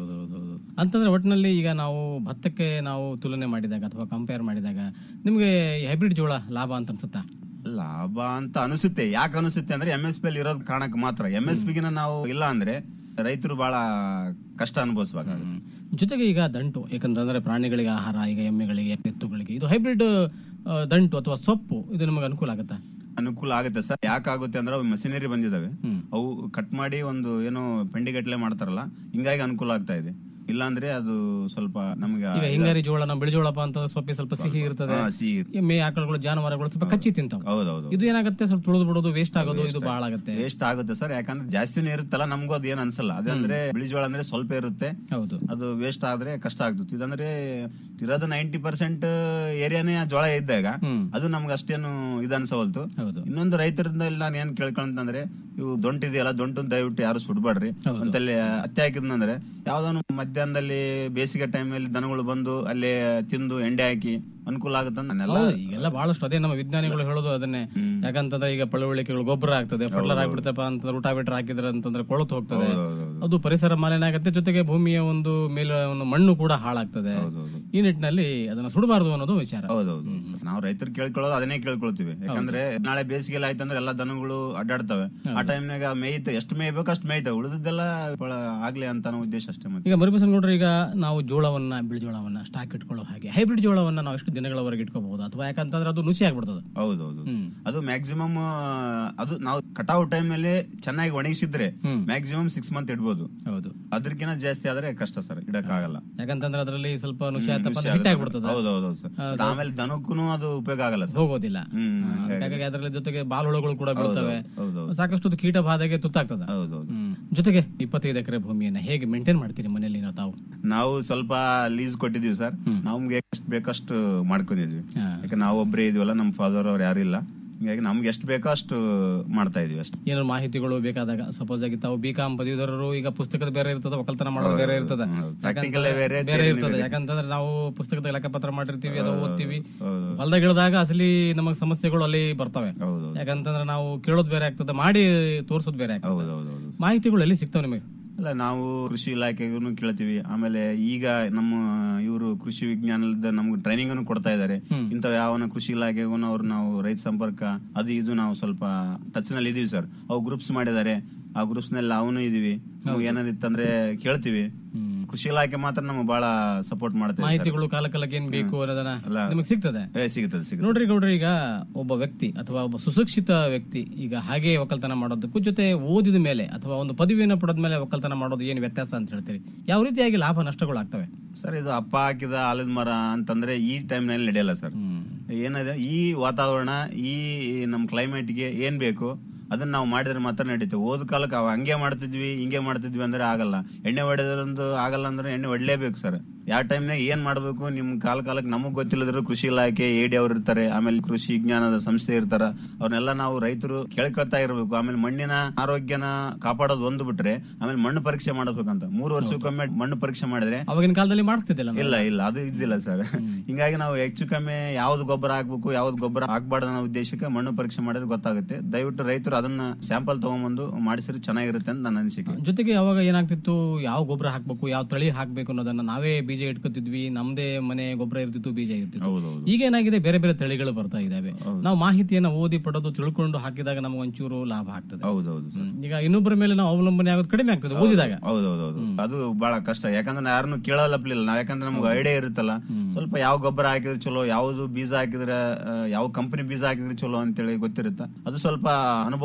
ಅಂತಂದ್ರೆ ಒಟ್ಟಿನಲ್ಲಿ ಈಗ ನಾವು ಭತ್ತಕ್ಕೆ ನಾವು ತುಲನೆ ಮಾಡಿದಾಗ ಅಥವಾ ಕಂಪೇರ್ ಮಾಡಿದಾಗ ನಿಮ್ಗೆ ಹೈಬ್ರಿಡ್ ಜೋಳ ಲಾಭ ಅಂತ ಅನ್ಸುತ್ತಾ ಲಾಭ ಅಂತ ಅನಿಸುತ್ತೆ ಯಾಕೆ ಅನಿಸುತ್ತೆ ಅಂದ್ರೆ ಎಂ ಎಸ್ ಪಿ ಅಲ್ಲಿ ಇರೋದ್ ಕಾರಣಕ್ಕೆ ಮಾತ್ರ ಎಂ ಎಸ್ ಪಿಗಿನ ನಾವು ಇಲ್ಲ ಅಂದ್ರೆ ರೈತರು ಬಹಳ ಕಷ್ಟ ಅನುಭವಿಸಬೇಕಾಗುತ್ತೆ ಜೊತೆಗೆ ಈಗ ದಂಟು ಯಾಕಂತಂದ್ರೆ ಪ್ರಾಣಿಗಳಿಗೆ ಆಹಾರ ಈಗ ಎಮ್ಮೆಗಳಿಗೆ ಎತ್ತುಗಳಿಗೆ ಇದು ಹೈಬ್ರಿಡ್ ದಂಟು ಅಥವಾ ಸೊಪ್ಪು ಇದು ನಮಗೆ ಅನುಕೂಲ ಆಗುತ್ತಾ ಅನುಕೂಲ ಆಗುತ್ತೆ ಸರ್ ಯಾಕಾಗುತ್ತೆ ಅಂದ್ರೆ ಅವು ಮಷಿನರಿ ಬಂದಿದಾವೆ ಅವು ಕಟ್ ಮಾಡಿ ಒಂದು ಏನೋ ಪೆಂಡಿಗಟ್ಲೆ ಮಾಡ್ತಾರಲ್ಲ ಹಿಂಗಾಗಿ ಅನುಕೂಲ ಆಗ್ತಾ ಇದೆ ಇಲ್ಲಾಂದ್ರೆ ಅದು ಸ್ವಲ್ಪ ನಮ್ಗೆ ಈಗ ಹಿಂಗಾರಿ ಜೋಳ ನಾವು ಬಿಳಿ ಜೋಳಪ್ಪ ಅಂತ ಸೊಪ್ಪಿ ಸ್ವಲ್ಪ ಸಿಹಿ ಇರ್ತದೆ ಹಾ, ಸಿಹಿ ಇರ್ತದೆ. ಎಮ್ಮೆ ಆಕಳುಗಳು ಜಾನುವಾರುಗಳು ಸ್ವಲ್ಪ ಕಚ್ಚಿ ತಿಂತಾವ ಹೌದೌದು ಇದು ಏನಾಗುತ್ತೆ ಸ್ವಲ್ಪ ತುಳಿದು ಬಿಡೋದು ವೇಸ್ಟ್ ಆಗೋದು ಇದು ಬಹಳ ಆಗುತ್ತೆ ವೇಸ್ಟ್ ಆಗುತ್ತೆ ಸರ್ ಯಾಕಂದ್ರೆ ಜಾಸ್ತಿನೇ ಇರುತ್ತಲ್ಲ ನಮಗೂ ಅದು ಏನ್ ಅನ್ಸಲ್ಲ ಅದಂದ್ರೆ ಬಿಳಿ ಜೋಳ ಅಂದ್ರೆ ಸ್ವಲ್ಪ ಇರುತ್ತೆ ಹೌದು ಅದು ವೇಸ್ಟ್ ಆದ್ರೆ ಕಷ್ಟ ಆಗ್ತದೆ ಇದಂದ್ರೆ ಇರೋದು ನೈಂಟಿ ಪರ್ಸೆಂಟ್ ಏರಿಯಾನೇ ಜೋಳ ಇದ್ದಾಗ ಅದು ನಮ್ಗೆ ಅಷ್ಟೇನು ಇದು ಅನ್ಸವಲ್ತು ಇನ್ನೊಂದು ರೈತರಿಂದ ಇಲ್ಲಿ ನಾನು ಏನ್ ಕೇಳ್ಕೊಂತಂದ್ರೆ ಇವು ದೊಂಟ್ ಇದೆಯಲ್ಲ ದೊಂಟು ದಯವಿಟ್ಟು ಯಾರು ಸುಡ್ಬೇಡ್ರಿ ಅಂತಲ್ಲಿ ಹತ್ತಿ ಹಾಕಿದ್ನಂದ್ರೆ ಯಾವ್ದಾನು ಮಧ್ಯಾಹ್ನದಲ್ಲಿ ಬೇಸಿಗೆ ಟೈಮಲ್ಲಿ ದನಗಳು ಬಂದು ಅಲ್ಲೇ ತಿಂದು ಎಂಡೆ ಹಾಕಿ ಅನುಕೂಲ ಆಗುತ್ತೆ ಅಂತ ನಾನೆಲ್ಲ ಹೌದು, ಈಗೆಲ್ಲ ಬಹಳಷ್ಟು ಅದೇ ನಮ್ಮ ವಿಜ್ಞಾನಿಗಳು ಹೇಳೋದು ಅದನ್ನೇ ಯಾಕಂತಂದ್ರೆ ಈಗ ಪಳವಳಿಕೆಗಳು ಗೊಬ್ಬರ ಆಗ್ತದೆ ಫರ್ಟಿಲರ್ ಆಗ್ಬಿಡ್ತಪ್ಪ ಅಂತಂದ್ರೆ ಊಟಾಬಿಟ್ರ ಹಾಕಿದ್ರೆ ಅಂತಂದ್ರೆ ಕೊಳತು ಹೋಗ್ತದೆ ಅದು ಪರಿಸರ ಮಾಲಿನ್ಯ ಆಗುತ್ತೆ ಜೊತೆಗೆ ಭೂಮಿಯ ಒಂದು ಮೇಲೆ ಒಂದು ಮಣ್ಣು ಕೂಡ ಹಾಳಾಗ್ತದೆ ಈ ನಿಟ್ಟಿನಲ್ಲಿ ಅದನ್ನ ಸುಡಬಾರದು ಅನ್ನೋದು ವಿಚಾರ ಹೌದೌದು ನಾವು ರೈತರು ಕೇಳ್ಕೊಳ್ಳೋದು ಅದನ್ನೇ ಕೇಳ್ಕೊಳ್ತೀವಿ ಯಾಕಂದ್ರೆ ನಾಳೆ ಬೇಸಿಗೆ ಆಯ್ತಂದ್ರೆ ಎಲ್ಲಾ ದನಗಳು ಅಡ್ಡಾಡ್ತವೆ ಆ ಟೈಮ್ನಾಗ ಮೇಯ್ತ ಎಷ್ಟು ಮೇಯ್ಬೇಕು ಅಷ್ಟು ಮೇಯ್ತವೆ ಉಳಿದದ್ದೆಲ್ಲ ಫಲ ಆಗ್ಲಿ ಅಂತ ಅನ್ನೋ ಉದ್ದೇಶ ಅಷ್ಟೇ ಮತ್ತೆ ಈಗ ಮರಿಬಸನಗೌಡ್ರ ಈಗ ನಾವು ಜೋಳವನ್ನ ಬಿಳಿ ಜೋಳವನ್ನ ಸ್ಟಾಕ್ ಇಟ್ಕೊಳ್ಳೋ ಹಾಗೆ ಹೈಬ್ರಿಡ್ ಜೋಳವನ್ನ ನಾವು ಎಷ್ಟು ದಿನಗಳವರೆಗೆ ಇಟ್ಕೋಬಹುದು ಅಥವಾ ಯಾಕಂತಂದ್ರೆ ಅದು ನುಸಿ ಆಗ್ಬಿಡ್ತದೆ ಹೌದೌದು ಅದು ಮ್ಯಾಕ್ಸಿಮಮ್ ಅದು ನಾವು ಕಟಾವ್ ಟೈಮ್ ನಲ್ಲಿ ಚೆನ್ನಾಗಿ ಒಣಗಿಸಿದ್ರೆ ಮ್ಯಾಕ್ಸಿಮಮ್ ಸಿಕ್ಸ್ ಮಂತ್ ಇಡ್ಬೋದು ಹೌದು ಅದಕ್ಕಿಂತ ಜಾಸ್ತಿ ಆದ್ರೆ ಕಷ್ಟ ಸರ್ ಇಡಕ್ ಆಗಲ್ಲ ಯಾಕಂತಂದ್ರೆ ಅದರಲ್ಲಿ ಸ್ವಲ್ಪ ನುಸಿ ಆಯ್ತಪ್ಪ ಅಂದ್ರೆ ಹಿಟ್ ಆಗ್ಬಿಡ್ತದೆ ಹೌದೌದು ಸರ್ ಆಮೇಲೆ ದನಕ್ಕೂ ಅದು ಉಪಯೋಗ ಆಗಲ್ಲ ಸರ್ ಹೋಗೋದಿಲ್ಲ ಹ್ಮ್ ಹಾಗಾಗಿ ಅದರಲ್ಲಿ ಜೊತೆಗೆ ಬಾಲುಳುಗಳು ಕೂಡ ಬೀಳ್ತವೆ ಹೌದೌದು ಸಾಕಷ್ಟು ಅದು ಕೀಟ ಬಾಧೆಗೆ ತುತ್ತಾಗ್ತದೆ ಹೌದೌದು ಹ್ಮ್. ಜೊತೆಗೆ ಇಪ್ಪತ್ತೈದು ಎಕರೆ ಭೂಮಿಯನ್ನ ಹೇಗೆ ಮೇಂಟೈನ್ ಮಾಡ್ತೀರಿ ಮನೆಯಲ್ಲಿ ನಾವು ತಾವು ನಾವು ಸ್ವಲ್ಪ ಲೀಸ್ ಕೊಟ್ಟಿದೀವಿ ಸರ್ ನಮ್ಗೆ ಎಷ್ಟು ಬೇಕಷ್ಟು ಮಾಡ್ಕೊಂಡಿದ್ವಿ ಯಾಕೆ ನಾವು ಒಬ್ಬರೇ ಇದೀವಲ್ಲ ನಮ್ಮ ಫಾದರ್ ಅವ್ರು ಯಾರು ಇಲ್ಲ ಹಿಂಗಾಗಿ ನಮ್ಗೆ ಎಷ್ಟು ಬೇಕೋ ಅಷ್ಟು ಮಾಡ್ತಾ ಇದೀವಿ ಅಷ್ಟೇ ಏನೋ ಮಾಹಿತಿಗಳು ಬೇಕಾದಾಗ ಸಪೋಸ್ ಆಗಿ ತಾವು ಬಿ ಕಾಮ್ ಪದವೀಧರರು ಈಗ ಪುಸ್ತಕದ ಬೇರೆ ಇರ್ತದೆ ಒಕ್ಕಲ್ತನ ಮಾಡೋದು ಬೇರೆ ಇರ್ತದೆ Practical ಯಾಕಂತಂದ್ರೆ ಬೇರೆ, ಬೇರೆ theory ಇರ್ತದೆ ಬೇರೆ. ಯಾಕಂತಂದ್ರೆ ನಾವು ಪುಸ್ತಕದ ಲೆಕ್ಕಪತ್ರ ಮಾಡಿರ್ತೀವಿ ಅದು ಓದ್ತೀವಿ ಹೊಲದಾಗ ಇಳಿದಾಗ ಅಸಲಿ ನಮಗ್ ಸಮಸ್ಯೆಗಳು ಅಲ್ಲಿ ಬರ್ತವೆ ಯಾಕಂತಂದ್ರೆ ನಾವು ಕೇಳೋದು ಬೇರೆ ಆಗ್ತದೆ ಮಾಡಿ ತೋರ್ಸೋದು ಬೇರೆ ಆಗ್ತದೆ ಮಾಹಿತಿಗಳು ಎಲ್ಲಿ ಸಿಗ್ತಾವೆ ನಿಮಗೆ ಅಲ್ಲ ನಾವು ಕೃಷಿ ಇಲಾಖೆಗೂ ಕೇಳ್ತೀವಿ ಆಮೇಲೆ ಈಗ ನಮ್ಮ ಇವರು ಕೃಷಿ ವಿಜ್ಞಾನದ ನಮ್ಗೆ ಟ್ರೈನಿಂಗ್ ಕೊಡ್ತಾ ಇದ್ದಾರೆ ಇಂಥವ್ ಯಾವನ ಕೃಷಿ ಇಲಾಖೆಗೂ ಅವ್ರು ನಾವು ರೈತ ಸಂಪರ್ಕ ಅದು ಇದು ನಾವು ಸ್ವಲ್ಪ ಟಚ್ ನಲ್ಲಿ ಇದೀವಿ ಸರ್ ಅವು ಗ್ರೂಪ್ಸ್ ಮಾಡಿದ್ದಾರೆ ಆ ಗ್ರೂಪ್ಸ್ ನಲ್ಲಿ ಅವನು ಇದೀವಿ ನಾವು ಏನಾದಿತ್ತಂದ್ರೆ ಕೇಳ್ತೀವಿ ಕೃಷಿ ಇಲಾಖೆ ಮಾತ್ರ ನಮ್ಗೆ ಬಹಳ ಸಪೋರ್ಟ್ ಮಾಡ್ತಾ ಇದೆ ಮಾಹಿತಿಗಳು ಕಾಲ ಕಾಲಕ್ಕೆ ಏನ್ ಬೇಕು ಅನ್ನೋದನ್ನ ನಿಮಗೆ ಸಿಗ್ತದೆ ಏ, ಸಿಗುತ್ತದೆ ಸಿಗುತ್ತದೆ ನೋಡ್ರಿ ಗೌಡ್ರಿ ಈಗ ಒಬ್ಬ ವ್ಯಕ್ತಿ ಅಥವಾ ಒಬ್ಬ ಸುಶಿಕ್ಷಿತ ವ್ಯಕ್ತಿ ಈಗ ಹಾಗೆ ಒಕ್ಕಲ್ತನ ಮಾಡೋದಕ್ಕೂ ಜೊತೆ ಓದಿದ ಮೇಲೆ ಅಥವಾ ಒಂದು ಪದವಿಯನ್ನು ಪಡೆದ ಮೇಲೆ ಒಕ್ಕಲ್ತನ ಮಾಡೋದು ಏನು ವ್ಯತ್ಯಾಸ ಅಂತ ಹೇಳ್ತೀರಿ ಯಾವ ರೀತಿಯಾಗಿ ಲಾಭ ನಷ್ಟಗಳಾಗ್ತವೆ ಸರ್ ಇದು ಅಪ್ಪ ಹಾಕಿದ ಆಲದ ಮರ ಅಂತಂದ್ರೆ ಈ ಟೈಮ್ ನಲ್ಲಿ ನಡೆಯಲ್ಲ ಸರ್ ಏನಿದೆ ಈ ವಾತಾವರಣ ಈ ನಮ್ ಕ್ಲೈಮೇಟ್ ಗೆ ಏನ್ ಬೇಕು ಅದನ್ನ ನಾವು ಮಾಡಿದ್ರೆ ಮಾತ್ರ ನಡೀತೆ ಓದ್ ಕಾಲಕ್ಕೆ ಅವ ಹಂಗೆ ಮಾಡ್ತಿದ್ವಿ ಹಿಂಗೆ ಮಾಡ್ತಿದ್ವಿ ಅಂದ್ರೆ ಆಗಲ್ಲ ಎಣ್ಣೆ ಹೊಡೆದ್ರಂದು ಆಗಲ್ಲ ಅಂದ್ರೆ ಎಣ್ಣೆ ಹೊಡ್ಲೇಬೇಕು ಸರ್ ಯಾವ ಟೈಮ್ನಾಗ ಏನ್ ಮಾಡ್ಬೇಕು ನಿಮ್ ಕಾಲ ಕಾಲಕ್ಕೆ ನಮಗ್ ಗೊತ್ತಿಲ್ಲದ್ರು ಕೃಷಿ ಇಲಾಖೆ ಎಡಿ ಅವ್ರು ಇರ್ತಾರೆ ಆಮೇಲೆ ಕೃಷಿ ವಿಜ್ಞಾನದ ಸಂಸ್ಥೆ ಇರ್ತಾರ ಅವ್ರನ್ನೆಲ್ಲ ನಾವು ರೈತರು ಕೇಳ್ಕೊಳ್ತಾ ಇರ್ಬೇಕು ಆಮೇಲೆ ಮಣ್ಣಿನ ಆರೋಗ್ಯನ ಕಾಪಾಡೋದು ಒಂದು ಬಿಟ್ರೆ ಆಮೇಲೆ ಮಣ್ಣು ಪರೀಕ್ಷೆ ಮಾಡಬೇಕಂತ ಮೂರು ವರ್ಷಕ್ಕೊಮ್ಮೆ ಮಣ್ಣು ಪರೀಕ್ಷೆ ಮಾಡಿದ್ರೆ ಅವಾಗಿನ ಕಾಲದಲ್ಲಿ ಮಾಡಿಸ್ತಿದ್ದಿಲ್ಲ ನಾವು. ಇಲ್ಲ ಇಲ್ಲ ಅದು ಇದ್ದಿಲ್ಲ ಸರ್ ಹಿಂಗಾಗಿ ನಾವು ಹೆಚ್ಚು ಕಮ್ಮಿ ಯಾವ್ದು ಗೊಬ್ಬರ ಹಾಕ್ಬೇಕು ಯಾವ್ದು ಗೊಬ್ಬರ ಹಾಕ್ಬಾರ್ದು ಅನ್ನೋ ಉದ್ದೇಶಕ್ಕೆ ಮಣ್ಣು ಪರೀಕ್ಷೆ ಮಾಡಿದ್ರೆ ಗೊತ್ತಾಗುತ್ತೆ ದಯವಿಟ್ಟು ರೈತರು ಅದನ್ನ ಸ್ಯಾಂಪಲ್ ತಗೊಂಡ್ಬಂದು ಮಾಡಿಸಿದ್ರೆ ಚೆನ್ನಾಗಿರುತ್ತೆ ಅಂತ ನನ್ನ ಅನಿಸಿಕೆ ಜೊತೆಗೆ ಅವಾಗ ಏನಾಗ್ತಿತ್ತು ಯಾವ ಗೊಬ್ಬರ ಹಾಕ್ಬೇಕು ಯಾವ ತಳಿ ಹಾಕ್ಬೇಕು ಅನ್ನೋದನ್ನ ನಾವೇ ಬೀಜ ಇಟ್ಕೊತಿದ್ವಿ ನಮ್ದೇ ಮನೆ ಗೊಬ್ಬರ ಇರ್ತಿತ್ತು ಬೀಜ ಇರ್ತಿತ್ತು ಈಗ ಏನಾಗಿದೆ ಬೇರೆ ಬೇರೆ ತಳಿಗಳು ಬರ್ತಾ ಇದಾವೆ ನಾವು ಮಾಹಿತಿಯನ್ನ ಓದಿ ಪಡೆದು ತಿಳ್ಕೊಂಡು ಹಾಕಿದಾಗ ನಮ್ಗೆ ಒಂಚೂರು ಲಾಭ ಆಗ್ತದೆ ಹೌದೌದು ಹ್ಮ್. ಈಗ ಇನ್ನೊಬ್ಬರ ಮೇಲೆ ನಾವು ಅವಲಂಬನೆ ಆಗೋದು ಕಡಿಮೆ ಆಗ್ತದೆ ಓದಿದಾಗ ಹೌದೌದೌದು ಅದು ಬಹಳ ಕಷ್ಟ ಯಾಕಂದ್ರೆ ಯಾರನ್ನು ಕೇಳಲ್ಲಪ್ಲಿಲ್ಲ ನಾವ್ ಯಾಕಂದ್ರೆ ನಮ್ಗೆ ಐಡಿಯಾ ಇರುತ್ತಲ್ಲ ಸ್ವಲ್ಪ ಯಾವ ಗೊಬ್ಬರ ಹಾಕಿದ್ರೆ ಚಲೋ ಯಾವ್ದು ಬೀಜ ಹಾಕಿದ್ರೆ ಆ, ಯಾವ ಕಂಪನಿ ಬೀಜ ಹಾಕಿದ್ರೆ ಚಲೋ ಅಂತೇಳಿ ಗೊತ್ತಿರುತ್ತೆ ಅದು ಸ್ವಲ್ಪ ಅನುಭವ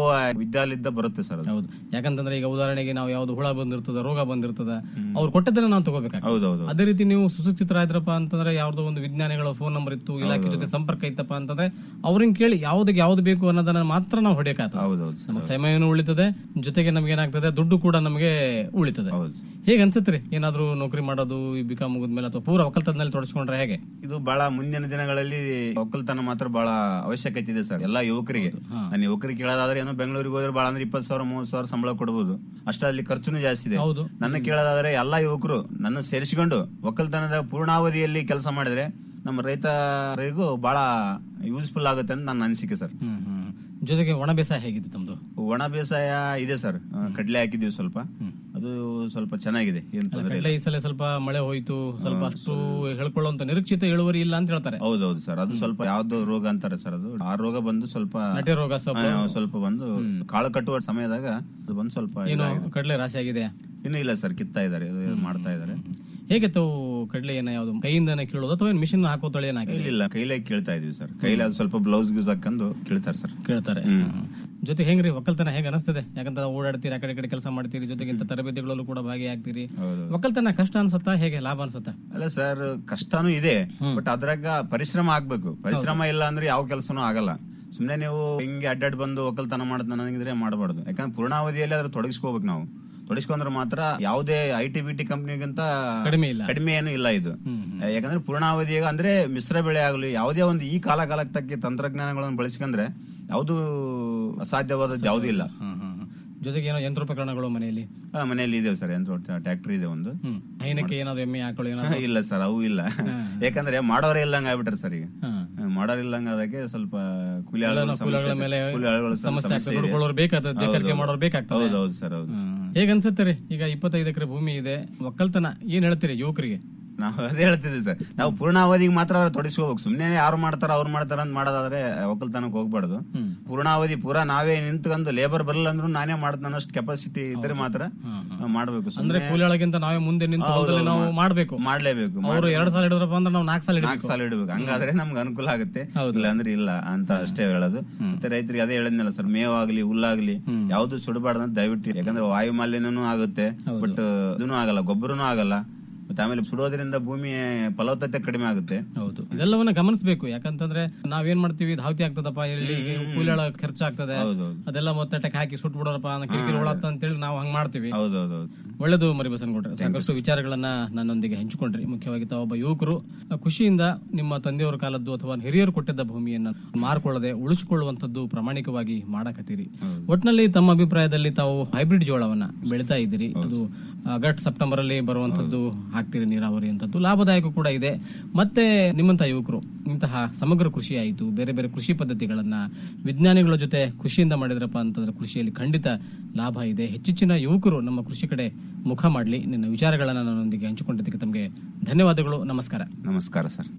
ಅನುಭವ ವಿದ್ಯಾಲಿದ್ದ ಬರುತ್ತೆ ಸರ್ ಅದು ಹೌದು ಯಾಕಂತಂದ್ರೆ ಈಗ ಉದಾಹರಣೆಗೆ ನಾವು ಯಾವ್ದು ಹುಳ ಬಂದಿರ್ತದ ರೋಗ ಬಂದಿರ್ತದ ಅವ್ರು ಕೊಟ್ಟದನ್ನ ನಾವು ತಗೋಬೇಕಾಗ್ತದೆ ಹೌದೌದು ಅದೇ ರೀತಿ ನೀವು ಸುಸೂಚಿತರಾದ್ರಪ್ಪ ಅಂತಂದ್ರೆ ಯಾವ್ದೋ ಒಂದು ವಿಜ್ಞಾನಿಗಳ ಫೋನ್ ನಂಬರ್ ಇತ್ತು ಇಲಾಖೆ ಜೊತೆ ಸಂಪರ್ಕ ಇತ್ತಪ್ಪ ಅಂತಂದ್ರೆ ಅವ್ರನ್ನ ಕೇಳಿ ಯಾವ್ದಕ್ಕೆ ಯಾವ್ದು ಬೇಕು ಅನ್ನೋದನ್ನ ಮಾತ್ರ ನಾವು ಹೊಡೆಯಕಾಗ್ತದೆ ಹೌದೌದು ಸರ್ ನಮಗೆ ಸಮಯನೂ ಉಳಿತದೆ ಜೊತೆಗೆ ನಮ್ಗೆ ಏನಾಗ್ತದೆ ದುಡ್ಡು ಕೂಡ ನಮಗೆ ಉಳಿತದೆ ಹೌದು ಹೇಗೆ ಅನ್ಸುತ್ತೆ ಏನಾದ್ರೂ ನೌಕರಿ ಮಾಡೋದು ಈ ಬಿಕಾ ಮುಗಿದ್ಮೇಲೆ ಅಥವಾ ಪೂರ ಒಕ್ಕಲ್ತನದಲ್ಲಿ ತೊಡಸ್ಕೊಂಡ್ರೆ ಹೇಗೆ ಇದು ಬಹಳ ಮುಂದಿನ ದಿನಗಳಲ್ಲಿ ಒಕ್ಕಲ್ತನ ಮಾತ್ರ ಬಹಳ ಅವಶ್ಯಕತೆ ಇದೆ ಸರ್ ಎಲ್ಲಾ ಯುವಕರಿಗೆ ನಾನು ಯುವಕರಿಗೆ ಕೇಳೋದಾದ್ರೆ ಏನೋ ಬೆಂಗಳೂರಿಗೆ ಹೋದ್ರೆ ಬಹಳ ಅಂದ್ರೆ ಇಪ್ಪತ್ತು ಸಾವಿರ ಮೂವತ್ತು ಸಾವಿರ ಸಂಬಳ ಕೊಡಬಹುದು ಅಷ್ಟರಲ್ಲಿ ಖರ್ಚುನು ಜಾಸ್ತಿ ಇದೆ ಹೌದು. ನನ್ನ ಕೇಳೋದಾದ್ರೆ ಎಲ್ಲಾ ಯುವಕರು ನನ್ನ ಸೇರಿಸಿಕೊಂಡು ಒಕ್ಕಲ್ತನದ ಪೂರ್ಣಾವಧಿಯಲ್ಲಿ ಕೆಲಸ ಮಾಡಿದ್ರೆ ನಮ್ಮ ರೈತರಿಗೂ ಬಹಳ ಯೂಸ್ಫುಲ್ ಆಗುತ್ತೆ ಅಂತ ನನ್ನ ಅನಿಸಿಕೆ ಸರ್ ಹ್ಮ್ ಹ್ಮ್ ಜೊತೆಗೆ ಒಣ ಬೇಸಾಯ ಹೇಗಿದೆ ತಮ್ದು ಒಣ ಬೇಸಾಯ ಇದೆ ಸರ್ ಆ, ಕಡ್ಲೆ ಹಾಕಿದೀವಿ ಸ್ವಲ್ಪ ಅದು ಸ್ವಲ್ಪ ಚೆನ್ನಾಗಿದೆ ಏನ್ ತೊಂದರೆ ಇಲ್ಲ ಕಡಲೆ ಈ ಸಲ ಸ್ವಲ್ಪ ಮಳೆ ಹೋಯ್ತು ಸ್ವಲ್ಪ ಅಷ್ಟು ಹೇಳ್ಕೊಳ್ಳುವಂತ ನಿರೀಕ್ಷಿತ ಇಳುವರಿ ಇಲ್ಲ ಅಂತ ಹೇಳ್ತಾರೆ ಹೌದೌದು ಸರ್ ಅದು ಸ್ವಲ್ಪ ಯಾವ್ದೋ ರೋಗ ಅಂತಾರೆ ಸರ್ ಅದು ಆ ರೋಗ ಬಂದು ಸ್ವಲ್ಪ ನಟೆ ರೋಗ ಸ್ವಲ್ಪ ಆ, ಸ್ವಲ್ಪ ಬಂದು ಕಾಳು ಕಟ್ಟುವ ಸಮಯದಾಗ ಅದು ಬಂದು ಸ್ವಲ್ಪ ಏನು ಇದಾಗಿದೆ. ಕಡಲೆ ರಾಶಿ ಆಗಿದೆ ಇನ್ನೂ ಇಲ್ಲ ಸರ್ ಕಿತ್ತಾ ಇದಾರೆ ಅದು ಮಾಡ್ತಾ ಇದಾರೆ ಹೇಗೆ ತಾವು ಕಡಲೆ ಏನ ಯಾವ್ದು ಕೈಯಿಂದನೇ ಕೀಳೋದು ಅಥವಾ ಏನ್ ಮಿಷಿನ್ ಹಾಕೋ ತಳಿ ಏನಾಗಿದೆ ಇಲ್ಲ ಇಲ್ಲ ಕೈಲೇ ಕೇಳ್ತಾ ಇದೀವಿ ಸರ್ ಕೈಲಿ ಅದು ಸ್ವಲ್ಪ ಬ್ಲೌಸ್ ಗಿಸ್ ಹಾಕೊಂಡು ಕೇಳ್ತಾರೆ ಸರ್ ಕೇಳ್ತಾರೆ ಜೊತೆ ಹೆಂಗ್ರಿ ಒಕ್ಕಲ್ತನ ಹೇಗೆ ಅನಿಸ್ತದೆ ಯಾಕಂತ ಓಡಾಡ್ತೀರಿ ಆ ಕಡೆ ಈ ಕಡೆ ಕೆಲಸ ಮಾಡ್ತೀರಿ ಜೊತೆಗೆ ಇಂಥ ತರಬೇತಿಗಳಲ್ಲೂ ಕೂಡ ಭಾಗಿಯಾಗ್ತೀರಿ ಹೌದು. ಒಕ್ಕಲ್ತನ ಕಷ್ಟ ಅನ್ಸತ್ತಾ ಹೇಗೆ ಲಾಭ ಅನ್ಸತ್ತಾ ಅಲ್ಲ ಸರ್ ಕಷ್ಟನೂ ಇದೆ ಬಟ್ ಅದ್ರಾಗ ಪರಿಶ್ರಮ ಆಗ್ಬೇಕು ಪರಿಶ್ರಮ ಇಲ್ಲ ಅಂದ್ರೆ ಯಾವ ಕೆಲಸನೂ ಆಗಲ್ಲ ಸುಮ್ನೆ ನೀವು ಹಿಂಗೆ ಅಡ್ಡಾಡ್ ಬಂದು ಒಕ್ಕಲ್ತನ ಮಾಡದ್ ನನಗಿದ್ರೆ ಮಾಡಬಾರ್ದು ಯಾಕಂದ್ರೆ ಪೂರ್ಣಾವಧಿಯಲ್ಲಿ ಅದ್ರ ತೊಡಗಿಸ್ಕೋಬೇಕು ನಾವು ತೊಡಗಿಸ್ಕೊಂಡ್ರೆ ಮಾತ್ರ ಯಾವುದೇ ಐ ಟಿ ಬಿ ಟಿ ಕಂಪ್ನಿಗಿಂತ ಕಡಿಮೆ ಇಲ್ಲ. ಕಡಿಮೆ ಏನು ಇಲ್ಲ ಇದು ಯಾಕಂದ್ರೆ ಪೂರ್ಣಾವಧಿಯಾಗ ಅಂದ್ರೆ ಮಿಶ್ರ ಬೆಳೆ ಆಗಲಿ ಯಾವುದೇ ಒಂದು ಈ ಕಾಲ ಕಾಲಕ್ಕೆ ತಕ್ಕ ತಂತ್ರಜ್ಞಾನಗಳನ್ನು ಬಳಸ್ಕೊಂಡ್ರೆ ಯಾವುದು ಅಸಾಧ್ಯವಾದದ್ದು ಯಾವುದೂ ಇಲ್ಲ ಜೊತೆಗೆ ಏನೋ ಯಂತ್ರೋಪಕರಣಗಳು ಮನೆಯಲ್ಲಿ ಆ, ಮನೆಯಲ್ಲಿ ಇದೆ ಸರ್ ಯಂತ್ರ ಟ್ರ್ಯಾಕ್ಟರ್ ಇದೆ ಒಂದು ಹ್ಮ್ ಹೈನಕ್ಕೆ ಏನಾದ್ರು ಎಮ್ಮೆ ಆಕಳು ಏನಾದ್ರು ಇಲ್ಲ ಸರ್ ಅವು ಇಲ್ಲ ಯಾಕಂದ್ರೆ ಮಾಡೋರೇ ಇಲ್ಲಂಗ ಆಗ್ಬಿಟ್ರೆ ಸರ್ ಈಗ ಹಾ. ಮಾಡೋರ್ ಇಲ್ಲಂಗ ಅದಕ್ಕೆ ಸ್ವಲ್ಪ ಕೂಲಿ ಆಳುಗಳ ಎಲ್ಲ ಕೂಲಿಗಳ ಸಮಸ್ಯೆ ಇದೆ. ಮೇಲೆ ಕೂಲಿ ಆಳುಗಳ ಸಮಸ್ಯೆ ಆಗ್ತದೆ. ಇದೆ. ನೋಡ್ಕೊಳ್ಳೋರು ಬೇಕಾಗ್ತದೆ, ಹೌದು, ದೇಕರಿಕೆ ಹೌದು. ಮಾಡೋರು ಬೇಕಾಗ್ತದೆ. ಹೌದು ಹೌದು ಸರ್ ಹೌದು ಹೇಗೆ ಅನ್ಸುತ್ತೆ ರೀ ಈಗ ಇಪ್ಪತ್ತೈದು ಎಕರೆ ಭೂಮಿ ಇದೆ ಒಕ್ಕಲ್ತನ ಏನ್ ಹೇಳ್ತೀರಿ ಯುವಕರಿಗೆ ನಾವು ಅದೇ ಹೇಳ್ತಿದ್ವಿ ಸರ್ ನಾವು ಪೂರ್ಣಾವಧಿಗೆ ಮಾತ್ರ ತೊಡಗಿಸ್ಕೋಬೇಕು ಸುಮ್ನೆ ಯಾರು ಮಾಡ್ತಾರ ಅವ್ರು ಮಾಡ್ತಾರ ಅಂತ ಮಾಡೋದಾದ್ರೆ ಒಕ್ಕಲ್ತನಕ್ಕೆ ಹೋಗ್ಬಾರ್ದು ಪೂರ್ಣಾವಧಿ ಪೂರಾ ನಾವೇ ನಿಂತ್ಕೊಂಡು ಲೇಬರ್ ಬರಲ್ಲ ಅಂದ್ರೂ ನಾನೇ ಮಾಡ್ತಾನೆ ಅಷ್ಟು ಕೆಪಾಸಿಟಿ ಇದ್ರೆ ಮಾತ್ರ ನಾವು ಮಾಡ್ಬೇಕು ಅಂದ್ರೆ ಸುಮ್ನೆ- ಕೂಲಿಯಾಳಗಿಂತ ನಾವೇ ಮುಂದೆ ನಿಂತು ಹೌದು, ಹೊಲದಲ್ಲಿ ನಾವು ಹೌದು. ಮಾಡ್ಬೇಕು ಮಾಡ್ಲೇಬೇಕು ಅವರು ಎರಡು ಸಾಲ ಹಿಡಿದ್ರಪ್ಪ ಅಂದ್ರೆ ನಾವು ನಾಲ್ಕು ಸಾಲ ನಾಲ್ಕು ಹಿಡಿಬೇಕು ಸಾಲ ಇಡಬೇಕು ಹಂಗಾದ್ರೆ ನಮ್ಗೆ ಅನುಕೂಲ ಆಗುತ್ತೆ ಇಲ್ಲ ಅಂದ್ರೆ ಇಲ್ಲ ಅಂತ ಅಷ್ಟೇ ಹೇಳೋದು ಮತ್ತೆ ರೈತರಿಗೆ ಅದೇ ಹೇಳಿದ್ನಲ್ಲ ಸರ್ ಮೇವಾಗ್ಲಿ ಹುಲ್ಲಾಗ್ಲಿ ಯಾವ್ದು ಸುಡಬಾರ್ದು ಅಂತ ದಯವಿಟ್ಟು ಯಾಕಂದ್ರೆ ವಾಯು ಮಾಲಿನ್ಯನೂ ಆಗುತ್ತೆ ಬಟ್ ಇದೂ ಆಗಲ್ಲ ಗೊಬ್ಬರನೂ ಆಗಲ್ಲ ಮತ್ತೆ ಆಮೇಲೆ ಸುಡೋದ್ರಿಂದ ಭೂಮಿ ಫಲವತ್ತತೆ ಕಡಿಮೆ ಆಗುತ್ತೆ ಹೌದು ಇದೆಲ್ಲವನ್ನ ಗಮನಿಸಬೇಕು ಯಾಕಂತಂದ್ರೆ ನಾವೇನ್ ಮಾಡ್ತೀವಿ ಧಾವತಿ ಆಗ್ತದಪ್ಪ ಇಲ್ಲಿ ಕೂಲಿಯಾಳ ಖರ್ಚಾಗ್ತದೆ ಹೌದೌದು. ಅದೆಲ್ಲ ಮೊತ್ತಟಕ್ಕೆ ಹಾಕಿ ಸುಟ್ ಬಿಡೋರಪ್ಪ ಅನ್ನೋ ಕಿರಿಕಿರಿ ಒಳತ್ತ ಅಂತೇಳಿ ನಾವು ಹಂಗ್ ಮಾಡ್ತೀವಿ ಹೌದೌದು ಒಳ್ಳೇದು ಮರಿ ಬಸನಗೌಡ್ರೆ ಸಾಕಷ್ಟು ವಿಚಾರಗಳನ್ನ ನನ್ನೊಂದಿಗೆ ಹಂಚಿಕೊಂಡ್ರಿ ಮುಖ್ಯವಾಗಿ ತಾವೊಬ್ಬ ಯುವಕರು ಖುಷಿಯಿಂದ ನಿಮ್ಮ ತಂದೆಯವರ ಕಾಲದ್ದು ಅಥವಾ ಹಿರಿಯರು ಕೊಟ್ಟಿದ್ದ ಭೂಮಿಯನ್ನ ಮಾರ್ಕೊಳ್ಳದೆ ಉಳಿಸಿಕೊಳ್ಳುವಂತದ್ದು ಪ್ರಾಮಾಣಿಕವಾಗಿ ಮಾಡಕತ್ತೀರಿ ಒಟ್ನಲ್ಲಿ ತಮ್ಮ ಅಭಿಪ್ರಾಯದಲ್ಲಿ ತಾವು ಹೈಬ್ರಿಡ್ ಜೋಳವನ್ನ ಬೆಳಿತಾ ಇದ್ದೀರಿ ಅದು ಆಗಸ್ಟ್ ಸೆಪ್ಟೆಂಬರ್ ಅಲ್ಲಿ ಬರುವಂತದ್ದು ಹಾಕ್ತೀರಿ ನೀರಾವರಿ ಅಂತದ್ದು ಲಾಭದಾಯಕ ಕೂಡ ಇದೆ ಮತ್ತೆ ನಿಮ್ಮಂತ ಯುವಕರು ಇಂತಹ ಸಮಗ್ರ ಕೃಷಿ ಆಯಿತು ಬೇರೆ ಬೇರೆ ಕೃಷಿ ಪದ್ಧತಿಗಳನ್ನ ವಿಜ್ಞಾನಿಗಳ ಜೊತೆ ಖುಷಿಯಿಂದ ಮಾಡಿದ್ರಪ್ಪ ಅಂತಂದ್ರೆ ಕೃಷಿಯಲ್ಲಿ ಖಂಡಿತ ಲಾಭ ಇದೆ ಹೆಚ್ಚೆಚ್ಚಿನ ಯುವಕರು ನಮ್ಮ ಕೃಷಿ ಕಡೆ ಮುಖ ಮಾಡಲಿ ನಿನ್ನ ವಿಚಾರಗಳನ್ನ ನನ್ನೊಂದಿಗೆ ಹಂಚಿಕೊಂಡಿದ್ದಕ್ಕೆ ತಮಗೆ ಧನ್ಯವಾದಗಳು ನಮಸ್ಕಾರ ನಮಸ್ಕಾರ ಸರ್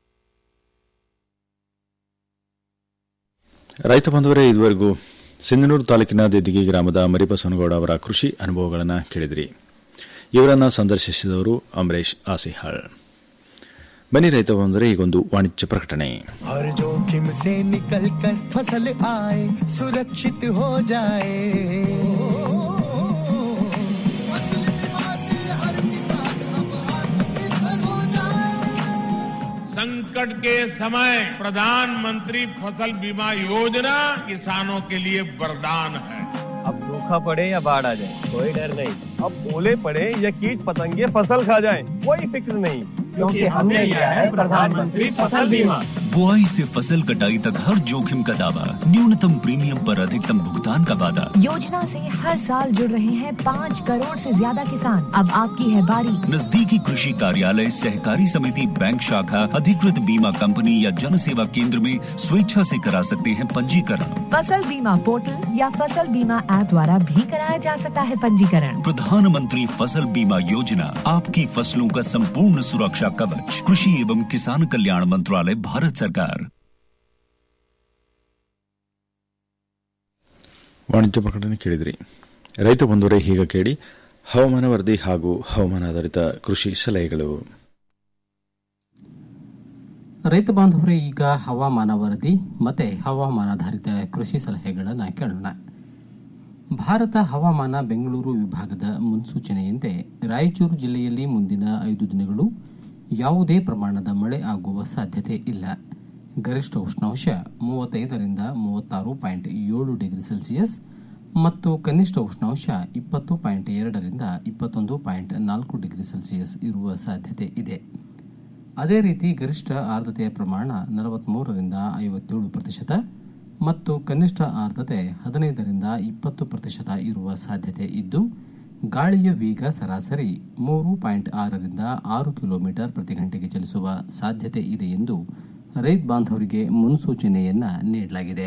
ರೈತ ಬಂಧುವರೇ ಇದುವರೆಗೂ ಸಿಂಧನೂರು ತಾಲೂಕಿನ ದಿದ್ದಿಗಿ ಗ್ರಾಮದ ಮರಿಬಸವನಗೌಡ ಅವರ ಕೃಷಿ ಅನುಭವಗಳನ್ನು ಕೇಳಿದಿರಿ ಇವರನ್ನ ಸಂದರ್ಶಿಸಿದವರು ಅಮರೇಶ್ ಆಸಿಹಾಳ್ ಬನ್ನಿ ರೈತ ಬಂದರೆ ಈಗೊಂದು ವಾಣಿಜ್ಯ ಪ್ರಕಟಣೆ हर जोखिम से निकल कर फसल आए सुरक्षित हो जाए फसल बीमा से हर किसान अब आत्मनिर्भर हो जाए संकट के समय प्रधानमंत्री फसल बीमा योजना किसानों के लिए वरदान है अब सूखा पड़े या बाढ़ आ जाए कोई डर नहीं अब ओले पड़े या कीट पतंगे फसल खा जाए कोई फिक्र नहीं क्योंकि हमने लिया है प्रधानमंत्री फसल बीमा बुआई से फसल कटाई तक हर जोखिम का दावा न्यूनतम प्रीमियम पर अधिकतम भुगतान का वादा योजना से हर साल जुड़ रहे हैं पाँच करोड़ से ज्यादा किसान अब आपकी है बारी नजदीकी कृषि कार्यालय सहकारी समिति बैंक शाखा अधिकृत बीमा कंपनी या जन सेवा केंद्र में स्वेच्छा से करा सकते हैं पंजीकरण फसल बीमा पोर्टल या फसल बीमा ऐप द्वारा भी कराया जा सकता है पंजीकरण प्रधानमंत्री फसल बीमा योजना आपकी फसलों का संपूर्ण सुरक्षा कवच कृषि एवं किसान कल्याण मंत्रालय भारत सरकार ವಾಣಿಜ್ಯ ಪ್ರಕಟಣೆ ಕೇಳಿದಿರಿ ರೈತ ಬಂಧುವರೇ ಹೀಗ ಕೇಳಿ ಹವಾಮಾನ ವರದಿ ಹಾಗೂ ಹವಾಮಾನ ಆಧಾರಿತ ಕೃಷಿ ಸಲಹೆಗಳು ರೈತ ಬಾಂಧವರೇ ಈಗ ಹವಾಮಾನ ವರದಿ ಮತ್ತೆ ಹವಾಮಾನಾಧಾರಿತ ಕೃಷಿ ಸಲಹೆಗಳನ್ನ ಕೇಳೋಣ ಭಾರತ ಹವಾಮಾನ ಬೆಂಗಳೂರು ವಿಭಾಗದ ಮುನ್ಸೂಚನೆಯಂತೆ ರಾಯಚೂರು ಜಿಲ್ಲೆಯಲ್ಲಿ ಮುಂದಿನ ಐದು ದಿನಗಳು ಯಾವುದೇ ಪ್ರಮಾಣದ ಮಳೆ ಆಗುವ ಸಾಧ್ಯತೆ ಇಲ್ಲ ಗರಿಷ್ಠ ಉಷ್ಣಾಂಶ ಮೂವತ್ತೈದರಿಂದ ಮೂವತ್ತಾರು ಪಾಯಿಂಟ್ ಏಳು ಡಿಗ್ರಿ ಸೆಲ್ಸಿಯಸ್ ಮತ್ತು ಕನಿಷ್ಠ ಉಷ್ಣಾಂಶ ಇಪ್ಪತ್ತು ಪಾಯಿಂಟ್ ಎರಡರಿಂದ ಇಪ್ಪತ್ತೊಂದು ಪಾಯಿಂಟ್ ನಾಲ್ಕು ಡಿಗ್ರಿ ಸೆಲ್ಸಿಯಸ್ ಇರುವ ಸಾಧ್ಯತೆ ಇದೆ ಅದೇ ರೀತಿ ಗರಿಷ್ಠ ಆರ್ದ್ರತೆಯ ಪ್ರಮಾಣ ನಲವತ್ಮೂರರಿಂದ ಐವತ್ತೇಳು ಪ್ರತಿಶತ ಮತ್ತು ಕನಿಷ್ಠ ಆರ್ದ್ರತೆ ಹದಿನೈದರಿಂದ ಇಪ್ಪತ್ತು ಪ್ರತಿಶತ ಇರುವ ಸಾಧ್ಯತೆ ಇದ್ದು ಗಾಳಿಯ ವೇಗ ಸರಾಸರಿ ಮೂರು ಪಾಯಿಂಟ್ ಆರರಿಂದ ಆರು ಕಿಲೋಮೀಟರ್ ಪ್ರತಿ ಗಂಟೆಗೆ ಚಲಿಸುವ ಸಾಧ್ಯತೆ ಇದೆ ಎಂದು ರೈತ ಬಾಂಧವರಿಗೆ ಮುನ್ಸೂಚನೆಯನ್ನ ನೀಡಲಾಗಿದೆ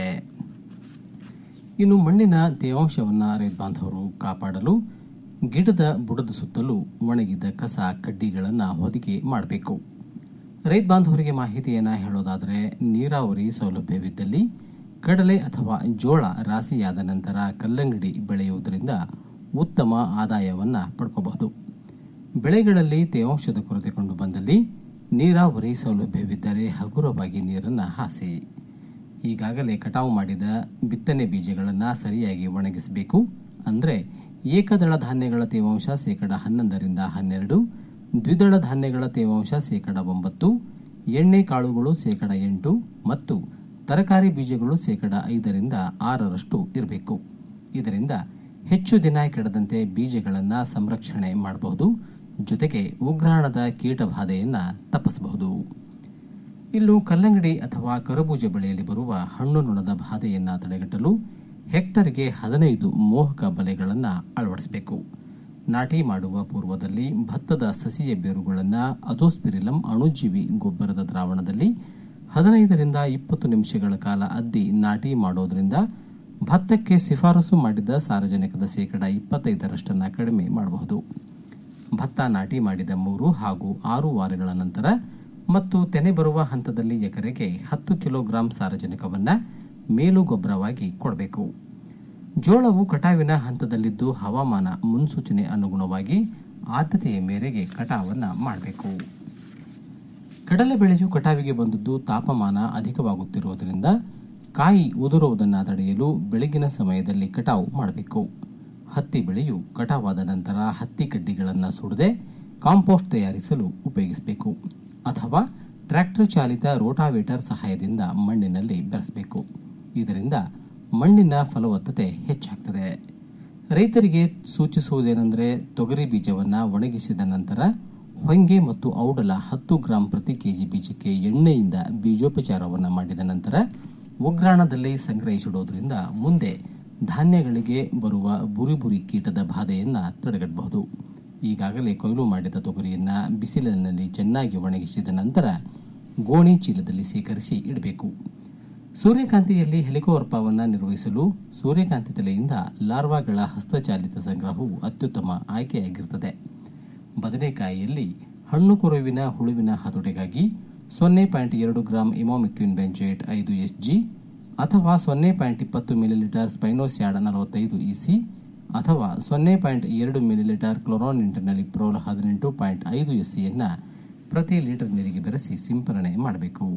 ಇನ್ನು ಮಣ್ಣಿನ ತೇವಾಂಶವನ್ನು ರೈತ ಬಾಂಧವರು ಕಾಪಾಡಲು ಗಿಡದ ಬುಡದ ಸುತ್ತಲೂ ಒಣಗಿದ ಕಸ ಕಡ್ಡಿಗಳನ್ನು ಹೊದಿಕೆ ಮಾಡಬೇಕು ರೈತ ಬಾಂಧವರಿಗೆ ಮಾಹಿತಿಯನ್ನ ಹೇಳೋದಾದರೆ ನೀರಾವರಿ ಸೌಲಭ್ಯವಿದ್ದಲ್ಲಿ ಕಡಲೆ ಅಥವಾ ಜೋಳ ರಾಶಿಯಾದ ನಂತರ ಕಲ್ಲಂಗಡಿ ಬೆಳೆಯುವುದರಿಂದ ಉತ್ತಮ ಆದಾಯವನ್ನ ಪಡ್ಕೋಬಹುದು ಬೆಳೆಗಳಲ್ಲಿ ತೇವಾಂಶದ ಕೊರತೆ ಕಂಡು ಬಂದಲ್ಲಿ ನೀರಾವರಿ ಸೌಲಭ್ಯವಿದ್ದರೆ ಹಗುರವಾಗಿ ನೀರನ್ನು ಹಾಸಿ ಈಗಾಗಲೇ ಕಟಾವು ಮಾಡಿದ ಬಿತ್ತನೆ ಬೀಜಗಳನ್ನು ಸರಿಯಾಗಿ ಒಣಗಿಸಬೇಕು ಅಂದರೆ ಏಕದಳ ಧಾನ್ಯಗಳ ತೇವಾಂಶ ಶೇಕಡ ಹನ್ನೊಂದರಿಂದ ಹನ್ನೆರಡು ದ್ವಿದಳ ಧಾನ್ಯಗಳ ತೇವಾಂಶ ಶೇಕಡ ಒಂಬತ್ತು ಎಣ್ಣೆ ಕಾಳುಗಳು ಶೇಕಡ ಎಂಟು ಮತ್ತು ತರಕಾರಿ ಬೀಜಗಳು ಶೇಕಡ ಐದರಿಂದ ಆರರಷ್ಟು ಇರಬೇಕು ಇದರಿಂದ ಹೆಚ್ಚು ದಿನ ಕೆಡದಂತೆ ಬೀಜಗಳನ್ನು ಸಂರಕ್ಷಣೆ ಮಾಡಬಹುದು ಜೊತೆಗೆ ಉಗ್ರಾಣದ ಕೀಟಬಾಧೆಯನ್ನು ತಪ್ಪಿಸಬಹುದು ಇನ್ನು ಕಲ್ಲಂಗಡಿ ಅಥವಾ ಕರಬೂಜ ಬೆಳೆಯಲ್ಲಿ ಬರುವ ಹಣ್ಣು ನೊಣದ ಬಾಧೆಯನ್ನು ತಡೆಗಟ್ಟಲು ಹೆಕ್ಟರ್ಗೆ ಹದಿನೈದು ಮೋಹಕ ಬಲೆಗಳನ್ನು ಅಳವಡಿಸಬೇಕು ನಾಟಿ ಮಾಡುವ ಪೂರ್ವದಲ್ಲಿ ಭತ್ತದ ಸಸಿಯ ಬೇರುಗಳನ್ನು ಅಜೋಸ್ಪಿರಿಲಂ ಅಣುಜೀವಿ ಗೊಬ್ಬರದ ದ್ರಾವಣದಲ್ಲಿ ಹದಿನೈದರಿಂದ ಇಪ್ಪತ್ತು ನಿಮಿಷಗಳ ಕಾಲ ಅದ್ದಿ ನಾಟಿ ಮಾಡೋದ್ರಿಂದ ಭತ್ತಕ್ಕೆ ಶಿಫಾರಸು ಮಾಡಿದ ಸಾರಜನಕದ ಶೇಕಡ ಇಪ್ಪತ್ತೈದರಷ್ಟನ್ನು ಕಡಿಮೆ ಮಾಡಬಹುದು ಭತ್ತ ನಾಟಿ ಮಾಡಿದ ಮೂರು ಹಾಗೂ ಆರು ವಾರಗಳ ನಂತರ ಮತ್ತು ತೆನೆ ಬರುವ ಹಂತದಲ್ಲಿ ಎಕರೆಗೆ ಹತ್ತು ಕಿಲೋಗ್ರಾಂ ಸಾರಜನಕವನ್ನು ಮೇಲು ಗೊಬ್ಬರವಾಗಿ ಕೊಡಬೇಕು ಜೋಳವು ಕಟಾವಿನ ಹಂತದಲ್ಲಿದ್ದು ಹವಾಮಾನ ಮುನ್ಸೂಚನೆ ಅನುಗುಣವಾಗಿ ಆದ್ಯತೆಯ ಮೇರೆಗೆ ಕಟಾವನ್ನ ಮಾಡಬೇಕು ಕಡಲೆ ಬೆಳೆಯು ಕಟಾವಿಗೆ ಬಂದದ್ದು ತಾಪಮಾನ ಅಧಿಕವಾಗುತ್ತಿರುವುದರಿಂದ ಕಾಯಿ ಉದುರುವುದನ್ನು ತಡೆಯಲು ಬೆಳಗಿನ ಸಮಯದಲ್ಲಿ ಕಟಾವು ಮಾಡಬೇಕು ಹತ್ತಿ ಬೆಳೆಯು ಕಟಾವಾದ ನಂತರ ಹತ್ತಿ ಕಡ್ಡಿಗಳನ್ನು ಸುಡದೆ ಕಾಂಪೋಸ್ಟ್ ತಯಾರಿಸಲು ಉಪಯೋಗಿಸಬೇಕು ಅಥವಾ ಟ್ರ್ಯಾಕ್ಟರ್ ಚಾಲಿತ ರೋಟಾವೇಟರ್ ಸಹಾಯದಿಂದ ಮಣ್ಣಿನಲ್ಲಿ ಬೆರೆಸಬೇಕು ಇದರಿಂದ ಮಣ್ಣಿನ ಫಲವತ್ತತೆ ಹೆಚ್ಚಾಗ್ತದೆ ರೈತರಿಗೆ ಸೂಚಿಸುವುದೇನೆಂದರೆ ತೊಗರಿ ಬೀಜವನ್ನು ಒಣಗಿಸಿದ ನಂತರ ಹೊಂಗೆ ಮತ್ತು ಔಡಲ ಹತ್ತು ಗ್ರಾಂ ಪ್ರತಿ ಕೆಜಿ ಬೀಜಕ್ಕೆ ಎಣ್ಣೆಯಿಂದ ಬೀಜೋಪಚಾರವನ್ನು ಮಾಡಿದ ನಂತರ ಉಗ್ರಾಣದಲ್ಲಿ ಸಂಗ್ರಹಿಸಿಡೋದ್ರಿಂದ ಮುಂದೆ ಧಾನ್ಯಗಳಿಗೆ ಬರುವ ಬುರಿ ಬುರಿ ಕೀಟದ ಬಾಧೆಯನ್ನು ತಡೆಗಟ್ಟಬಹುದು ಈಗಾಗಲೇ ಕೊಯ್ಲು ಮಾಡಿದ ತೊಗರಿಯನ್ನ ಬಿಸಿಲಿನಲ್ಲಿ ಚೆನ್ನಾಗಿ ಒಣಗಿಸಿದ ನಂತರ ಗೋಣಿ ಚೀಲದಲ್ಲಿ ಸೇಕರಿಸಿ ಇಡಬೇಕು ಸೂರ್ಯಕಾಂತಿಯಲ್ಲಿ ಹೆಲಿಕೋವರ್ಪವನ್ನು ನಿರ್ವಹಿಸಲು ಸೂರ್ಯಕಾಂತಿ ತಲೆಯಿಂದ ಲಾರ್ವಾಗಳ ಹಸ್ತಚಾಲಿತ ಸಂಗ್ರಹವು ಅತ್ಯುತ್ತಮ ಆಯ್ಕೆಯಾಗಿರುತ್ತದೆ ಬದನೆಕಾಯಿಯಲ್ಲಿ ಹಣ್ಣು ಕೊರುವಿನ ಹುಳುವಿನ ಹತೋಟಿಗಾಗಿ ಸೊನ್ನೆ ಪಾಯಿಂಟ್ ಎರಡು ಗ್ರಾಂ ಇಮೋಮಿಕ್ವಿನ್ ಬೆಂಚೇಟ್ ಐದು ಎಸ್ಜಿ ಅಥವಾ ಸೊನ್ನೆ ಪಾಯಿಂಟ್ ಇಪ್ಪತ್ತು ಮಿಲಿಲೀಟರ್ ಸ್ಪೈನೋಸ್ಯಾಡ ನಲವತ್ತೈದು ಇಸಿ ಅಥವಾ ಸೊನ್ನೆ ಪಾಯಿಂಟ್ ಎರಡು ಮಿಲಿಲೀಟರ್ ಕ್ಲೋರಾನ್ ಇಂಟರ್ನಲಿಪ್ರೋಲ್ ಹದಿನೆಂಟು ಪಾಯಿಂಟ್ ಐದು ಎಸ್ಸಿಯನ್ನು ಪ್ರತಿ ಲೀಟರ್ ನೀರಿಗೆ ಬೆರೆಸಿ ಸಿಂಪರಣೆ ಮಾಡಬೇಕು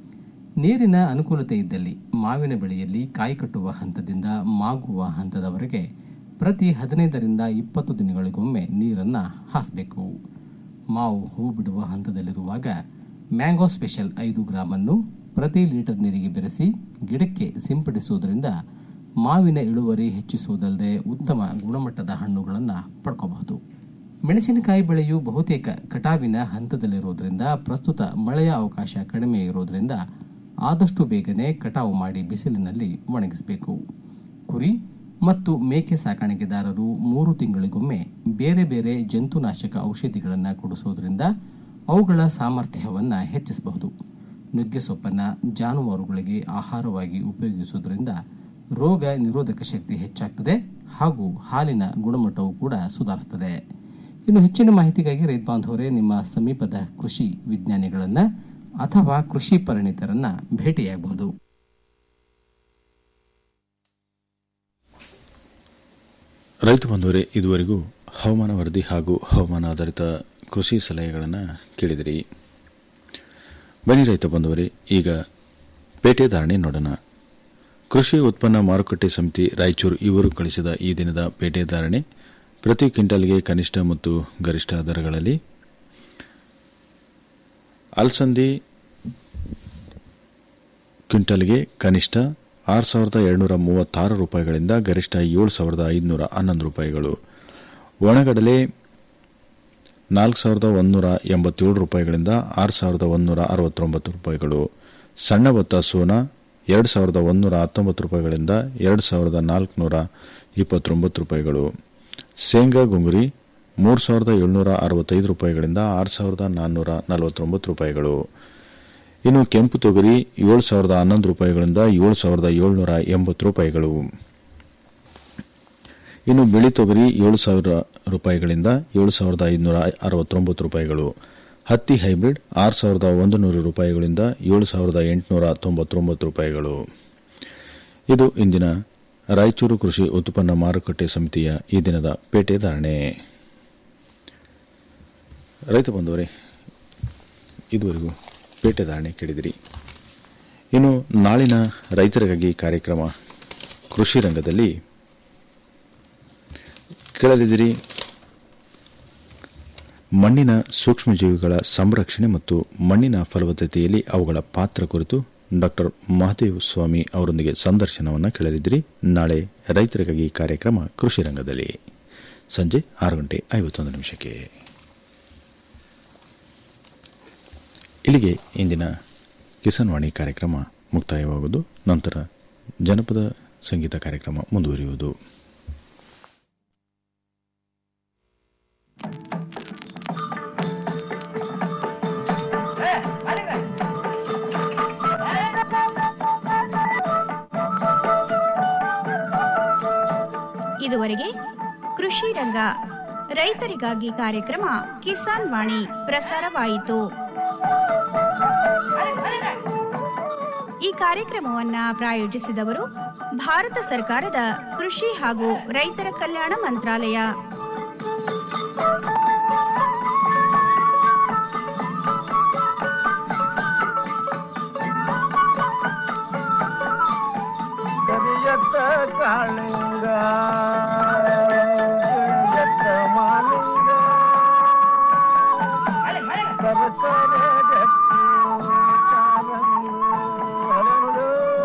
ನೀರಿನ ಅನುಕೂಲತೆ ಇದ್ದಲ್ಲಿ ಮಾವಿನ ಬೆಳೆಯಲ್ಲಿ ಕಾಯಿ ಕಟ್ಟುವ ಹಂತದಿಂದ ಮಾಗುವ ಹಂತದವರೆಗೆ ಪ್ರತಿ ಹದಿನೈದರಿಂದ ಇಪ್ಪತ್ತು ದಿನಗಳಿಗೊಮ್ಮೆ ನೀರನ್ನು ಹಾಸಬೇಕು ಮಾವು ಹೂ ಬಿಡುವ ಹಂತದಲ್ಲಿರುವಾಗ ಮ್ಯಾಂಗೋ ಸ್ಪೆಷಲ್ ಐದು ಗ್ರಾಮ್ ಅನ್ನು ಪ್ರತಿ ಲೀಟರ್ ನೀರಿಗೆ ಬೆರೆಸಿ ಗಿಡಕ್ಕೆ ಸಿಂಪಡಿಸುವುದರಿಂದ ಮಾವಿನ ಇಳುವರಿ ಹೆಚ್ಚಿಸುವುದಲ್ಲದೆ ಉತ್ತಮ ಗುಣಮಟ್ಟದ ಹಣ್ಣುಗಳನ್ನು ಪಡ್ಕೋಬಹುದು ಮೆಣಸಿನಕಾಯಿ ಬೆಳೆಯು ಬಹುತೇಕ ಕಟಾವಿನ ಹಂತದಲ್ಲಿರುವುದರಿಂದ ಪ್ರಸ್ತುತ ಮಳೆಯ ಅವಕಾಶ ಕಡಿಮೆ ಇರುವುದರಿಂದ ಆದಷ್ಟು ಬೇಗನೆ ಕಟಾವು ಮಾಡಿ ಬಿಸಿಲಿನಲ್ಲಿ ಒಣಗಿಸಬೇಕು ಕುರಿ ಮತ್ತು ಮೇಕೆ ಸಾಕಾಣಿಕೆದಾರರು ಮೂರು ತಿಂಗಳಿಗೊಮ್ಮೆ ಬೇರೆ ಬೇರೆ ಜಂತುನಾಶಕ ಔಷಧಿಗಳನ್ನು ಕೊಡಿಸುವುದರಿಂದ ಅವುಗಳ ಸಾಮರ್ಥ್ಯವನ್ನು ಹೆಚ್ಚಿಸಬಹುದು ನುಗ್ಗೆ ಸೊಪ್ಪನ್ನು ಜಾನುವಾರುಗಳಿಗೆ ಆಹಾರವಾಗಿ ಉಪಯೋಗಿಸುವುದರಿಂದ ರೋಗ ನಿರೋಧಕ ಶಕ್ತಿ ಹೆಚ್ಚಾಗ್ತದೆ ಹಾಗೂ ಹಾಲಿನ ಗುಣಮಟ್ಟವು ಕೂಡ ಸುಧಾರಿಸುತ್ತದೆ ಇನ್ನು ಹೆಚ್ಚಿನ ಮಾಹಿತಿಗಾಗಿ ರೈತ ಬಾಂಧವರೇ ನಿಮ್ಮ ಸಮೀಪದ ಕೃಷಿ ವಿಜ್ಞಾನಿಗಳನ್ನ ಅಥವಾ ಕೃಷಿ ಪರಿಣಿತರನ್ನ ಭೇಟಿಯಾಗಬಹುದು ರೈತ ಬಂಧುವರೇ ಇದುವರೆಗೂ ಹವಾಮಾನ ವರದಿ ಹಾಗೂ ಹವಾಮಾನ ಆಧಾರಿತ ಕೃಷಿ ಸಲಹೆಗಳನ್ನು ಕೇಳಿದಿರಿ ಬನ್ನಿ ರೈತ ಬಂಧುವರೇ ಈಗ ಪೇಟೆ ಧಾರಣೆ ನೋಡೋಣ ಕೃಷಿ ಉತ್ಪನ್ನ ಮಾರುಕಟ್ಟೆ ಸಮಿತಿ ರಾಯಚೂರು ಇವರು ಕಳಿಸಿದ ಈ ದಿನದ ಪೇಟೆ ಧಾರಣೆ ಪ್ರತಿ ಕ್ವಿಂಟಲ್ಗೆ ಕನಿಷ್ಠ ಮತ್ತು ಗರಿಷ್ಠ ದರಗಳಲ್ಲಿ ಅಲಸಂದಿ ಕ್ವಿಂಟಲ್ಗೆ ಕನಿಷ್ಠ ಆರು ಸಾವಿರದ ಏಳ್ನೂರ ಮೂವತ್ತಾರು ರೂಪಾಯಿಗಳಿಂದ ಗರಿಷ್ಠ ಏಳು ಸಾವಿರದ ಐದುನೂರ ಹನ್ನೊಂದು ರೂಪಾಯಿಗಳು ಒಣಗಡಲೆ ನಾಲ್ಕು ಸಾವಿರದ ಒಂದೂರ ಎಂಬತ್ತೇಳು ರೂಪಾಯಿಗಳಿಂದ ಆರು ಸಾವಿರದ ಒಂದೂರ ಅರವತ್ತೊಂಬತ್ತು ರೂಪಾಯಿಗಳು ಸಣ್ಣ ಭತ್ತ ಸೋನಾ ಎರಡು ಸಾವಿರದ ಒಂದೂರ ಹತ್ತೊಂಬತ್ತು ರೂಪಾಯಿಗಳಿಂದ ಎರಡು ಸಾವಿರದ ನಾಲ್ಕುನೂರ ಇಪ್ಪತ್ತೊಂಬತ್ತು ರೂಪಾಯಿಗಳು ಶೇಂಗಾ ಗುಂಗುರಿ ಮೂರು ಸಾವಿರದ ಏಳ್ನೂರ ಅರವತ್ತೈದು ರೂಪಾಯಿಗಳಿಂದ ಆರು ಸಾವಿರದ ನಾನ್ನೂರ ನಲವತ್ತೊಂಬತ್ತು ರೂಪಾಯಿಗಳು ಇನ್ನು ಕೆಂಪು ತೊಗರಿ ಏಳು ಸಾವಿರದ ಹನ್ನೊಂದು ರೂಪಾಯಿಗಳಿಂದ ಏಳು ಸಾವಿರದ ಏಳ್ನೂರ ಎಂಬತ್ತು ರೂಪಾಯಿಗಳು ಇನ್ನು ಬಿಳಿ ತೊಗರಿ ಏಳು ಸಾವಿರ ರೂಪಾಯಿಗಳಿಂದ ಏಳು ಸಾವಿರದ ಐದುನೂರ ಅರವತ್ತೊಂಬತ್ತು ರೂಪಾಯಿಗಳು ಹತ್ತಿ ಹೈಬ್ರಿಡ್ ಆರು ಸಾವಿರದ ಒಂದು ನೂರು ರೂಪಾಯಿಗಳಿಂದ ಏಳು ಸಾವಿರದ ಎಂಟುನೂರ ತೊಂಬತ್ತೊಂಬತ್ತು ರೂಪಾಯಿಗಳು ಇದು ಇಂದಿನ ರಾಯಚೂರು ಕೃಷಿ ಉತ್ಪನ್ನ ಮಾರುಕಟ್ಟೆ ಸಮಿತಿಯ ಈ ದಿನದ ಪೇಟೆ ಧಾರಣೆ ರೈತ ಬಂದವರೇ ಇದುವರೆಗೂ ಪೇಟೆ ಧಾರಣೆ ಕೇಳಿದಿರಿ ಇನ್ನು ನಾಳಿನ ರೈತರಿಗಾಗಿ ಕಾರ್ಯಕ್ರಮ ಕೃಷಿ ರಂಗದಲ್ಲಿ ಕೇಳಲಿದ್ದೀರಿ ಮಣ್ಣಿನ ಸೂಕ್ಷ್ಮಜೀವಿಗಳ ಸಂರಕ್ಷಣೆ ಮತ್ತು ಮಣ್ಣಿನ ಫಲವತ್ತತೆಯಲ್ಲಿ ಅವುಗಳ ಪಾತ್ರ ಕುರಿತು ಡಾಕ್ಟರ್ ಮಹದೇವ್ ಸ್ವಾಮಿ ಅವರೊಂದಿಗೆ ಸಂದರ್ಶನವನ್ನು ಕೇಳಲಿದ್ದೀರಿ ನಾಳೆ ರೈತರಿಗಾಗಿ ಕಾರ್ಯಕ್ರಮ ಕೃಷಿ ರಂಗದಲ್ಲಿ ಸಂಜೆ ಆರು ಗಂಟೆ ಐವತ್ತೊಂದು ನಿಮಿಷಕ್ಕೆ ಇಲ್ಲಿಗೆ ಇಂದಿನ ಕಿಸಾನ್ ವಾಣಿ ಕಾರ್ಯಕ್ರಮ ಮುಕ್ತಾಯವಾಗುವುದು ನಂತರ ಜನಪದ ಸಂಗೀತ ಕಾರ್ಯಕ್ರಮ ಮುಂದುವರಿಯುವುದು ಇದುವರೆಗೆ ಕೃಷಿ ರಂಗ ರೈತರಿಗಾಗಿ ಕಾರ್ಯಕ್ರಮ ಕಿಸಾನ್ ವಾಣಿ ಪ್ರಸಾರವಾಯಿತು ಈ ಕಾರ್ಯಕ್ರಮವನ್ನ ಪ್ರಾಯೋಜಿಸಿದವರು ಭಾರತ ಸರ್ಕಾರದ ಕೃಷಿ ಹಾಗೂ ರೈತರ ಕಲ್ಯಾಣ ಮಂತ್ರಾಲಯ ಕರಿಯತ್ತ ಕಾಳಿಂಗ ಕರಿಯತ್ತ ಮಾಲಿಂಗ ಸರಸರ ಗಟ್ಟಿ ಕಾರಂಗಿ ಹರಳು.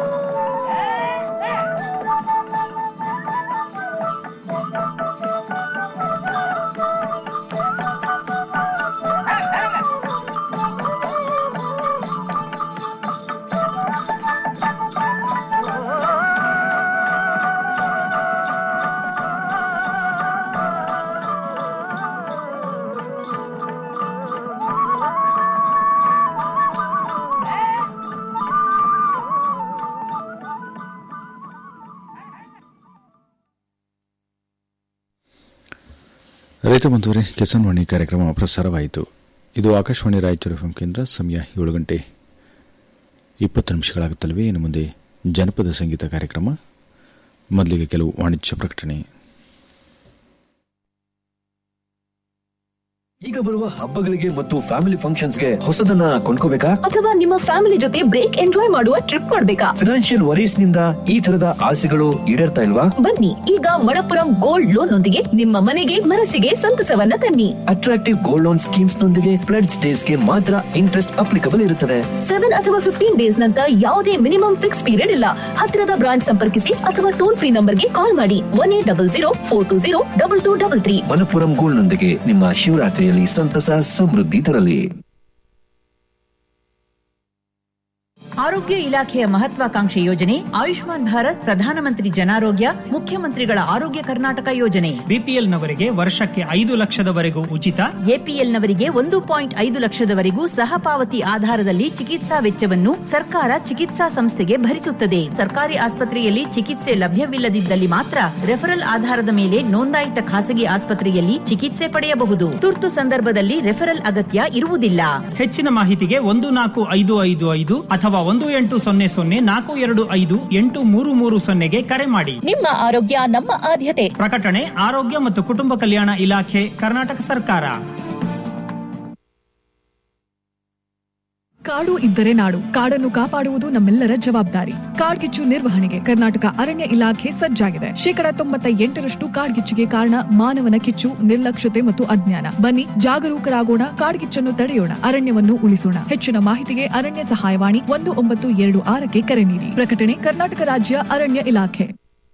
ರೈತ ಬಂಧುವರೇ ಕಿಸಾನ್ ವಾಣಿ ಕಾರ್ಯಕ್ರಮ ಪ್ರಸಾರವಾಯಿತು ಇದು ಆಕಾಶವಾಣಿ ರಾಯಚೂರು ಎಫ್ಎಂ ಕೇಂದ್ರ ಸಮಯ ಏಳು ಗಂಟೆ ಇಪ್ಪತ್ತು ನಿಮಿಷಗಳಾಗುತ್ತಲ್ವೇ ಇನ್ನು ಮುಂದೆ ಜನಪದ ಸಂಗೀತ ಕಾರ್ಯಕ್ರಮ ಮೊದಲಿಗೆ ಕೆಲವು ವಾಣಿಜ್ಯ ಪ್ರಕಟಣೆ ಈಗ ಬರುವ ಹಬ್ಬಗಳಿಗೆ ಮತ್ತು ಫ್ಯಾಮಿಲಿ ಫಂಕ್ಷನ್ಸ್ಗೆ ಹೊಸದನ್ನ ಕೊಂಡ್ಕೋಬೇಕಾ ಅಥವಾ ನಿಮ್ಮ ಫ್ಯಾಮಿಲಿ ಜೊತೆ ಬ್ರೇಕ್ ಎಂಜಾಯ್ ಮಾಡುವ ಟ್ರಿಪ್ ಮಾಡ್ಬೇಕಾ ಫಿನಾನ್ಷಿಯಲ್ ವರೀಸ್ ನಿಂದ ಈ ತರದ ಆಸೆಗಳು ಈಡೇರ್ತಾ ಇಲ್ವಾ ಬನ್ನಿ ಈಗ ಮಣಪುರಂ ಗೋಲ್ಡ್ ಲೋನ್ ನೊಂದಿಗೆ ನಿಮ್ಮ ಮನೆಗೆ ಮನಸ್ಸಿಗೆ ಸಂತಸವನ್ನ ತನ್ನಿ ಅಟ್ರಾಕ್ಟಿವ್ ಗೋಲ್ಡ್ ಲೋನ್ ಸ್ಕೀಮ್ಸ್ ನೊಂದಿಗೆ ಪ್ಲೆಡ್ಸ್ ಡೇಸ್ ಗೆ ಮಾತ್ರ ಇಂಟ್ರೆಸ್ಟ್ ಅಪ್ಲಿಕಬಲ್ ಇರುತ್ತದೆ ಸೆವೆನ್ ಅಥವಾ ಫಿಫ್ಟೀನ್ ಡೇಸ್ ನಂತರ ಯಾವುದೇ ಮಿನಿಮಮ್ ಫಿಕ್ಸ್ ಪೀರಿಯಡ್ ಇಲ್ಲ ಹತ್ತಿರದ ಬ್ರಾಂಚ್ ಸಂಪರ್ಕಿಸಿ ಅಥವಾ ಟೋಲ್ ಫ್ರೀ ನಂಬರ್ಗೆ ಕಾಲ್ ಮಾಡಿ one eight double zero four two zero double two double three Manappuram gold ನೊಂದಿಗೆ ನಿಮ್ಮ ಶಿವರಾತ್ರಿಯಲ್ಲಿ ಸಂತಸ ಸಮೃದ್ಧಿ ತರಲಿ ಆರೋಗ್ಯ ಇಲಾಖೆಯ ಮಹತ್ವಾಕಾಂಕ್ಷೆ ಯೋಜನೆ ಆಯುಷ್ಮಾನ್ ಭಾರತ್ ಪ್ರಧಾನಮಂತ್ರಿ ಜನಾರೋಗ್ಯ ಮುಖ್ಯಮಂತ್ರಿಗಳ ಆರೋಗ್ಯ ಕರ್ನಾಟಕ ಯೋಜನೆ ಬಿಪಿಎಲ್ ನವರಿಗೆ ವರ್ಷಕ್ಕೆ ಐದು ಲಕ್ಷದವರೆಗೂ ಉಚಿತ ಎಪಿಎಲ್ ನವರಿಗೆ ಒಂದು ಪಾಯಿಂಟ್ ಐದು ಲಕ್ಷದವರೆಗೂ ಸಹಪಾವತಿ ಆಧಾರದಲ್ಲಿ ಚಿಕಿತ್ಸಾ ವೆಚ್ಚವನ್ನು ಸರ್ಕಾರ ಚಿಕಿತ್ಸಾ ಸಂಸ್ಥೆಗೆ ಭರಿಸುತ್ತದೆ ಸರ್ಕಾರಿ ಆಸ್ಪತ್ರೆಯಲ್ಲಿ ಚಿಕಿತ್ಸೆ ಲಭ್ಯವಿಲ್ಲದಿದ್ದಲ್ಲಿ ಮಾತ್ರ ರೆಫರಲ್ ಆಧಾರದ ಮೇಲೆ ನೋಂದಾಯಿತ ಖಾಸಗಿ ಆಸ್ಪತ್ರೆಯಲ್ಲಿ ಚಿಕಿತ್ಸೆ ಪಡೆಯಬಹುದು ತುರ್ತು ಸಂದರ್ಭದಲ್ಲಿ ರೆಫರಲ್ ಅಗತ್ಯ ಇರುವುದಿಲ್ಲ ಹೆಚ್ಚಿನ ಮಾಹಿತಿಗೆ ಒಂದು ನಾಲ್ಕು ಐದು ಐದು ಐದು ಅಥವಾ ಒಂದು ಎಂಟು ಸೊನ್ನೆ ಸೊನ್ನೆ ನಾಲ್ಕು ಎರಡು ಐದು ಎಂಟು ಮೂರು ಮೂರು ಸೊನ್ನೆಗೆ ಕರೆ ಮಾಡಿ ನಿಮ್ಮ ಆರೋಗ್ಯ ನಮ್ಮ ಆದ್ಯತೆ ಪ್ರಕಟಣೆ ಆರೋಗ್ಯ ಮತ್ತು ಕುಟುಂಬ ಕಲ್ಯಾಣ ಇಲಾಖೆ ಕರ್ನಾಟಕ ಸರ್ಕಾರ ಕಾಡು ಇದ್ದರೆ ನಾಡು ಕಾಡನ್ನು ಕಾಪಾಡುವುದು ನಮ್ಮೆಲ್ಲರ ಜವಾಬ್ದಾರಿ ಕಾಡ್ಗಿಚ್ಚು ನಿರ್ವಹಣೆಗೆ ಕರ್ನಾಟಕ ಅರಣ್ಯ ಇಲಾಖೆ ಸಜ್ಜಾಗಿದೆ ಶೇಕಡ ತೊಂಬತ್ತ ಎಂಟರಷ್ಟು ಕಾಡ್ಗಿಚ್ಚಿಗೆ ಕಾರಣ ಮಾನವನ ಕಿಚ್ಚು ನಿರ್ಲಕ್ಷ್ಯತೆ ಮತ್ತು ಅಜ್ಞಾನ ಬನ್ನಿ ಜಾಗರೂಕರಾಗೋಣ ಕಾಡ್ಗಿಚ್ಚನ್ನು ತಡೆಯೋಣ ಅರಣ್ಯವನ್ನು ಉಳಿಸೋಣ ಹೆಚ್ಚಿನ ಮಾಹಿತಿಗೆ ಅರಣ್ಯ ಸಹಾಯವಾಣಿ ಒಂದು ಒಂಬತ್ತು ಎರಡು ಆರಕ್ಕೆ ಕರೆ ನೀಡಿ ಪ್ರಕಟಣೆ ಕರ್ನಾಟಕ ರಾಜ್ಯ ಅರಣ್ಯ ಇಲಾಖೆ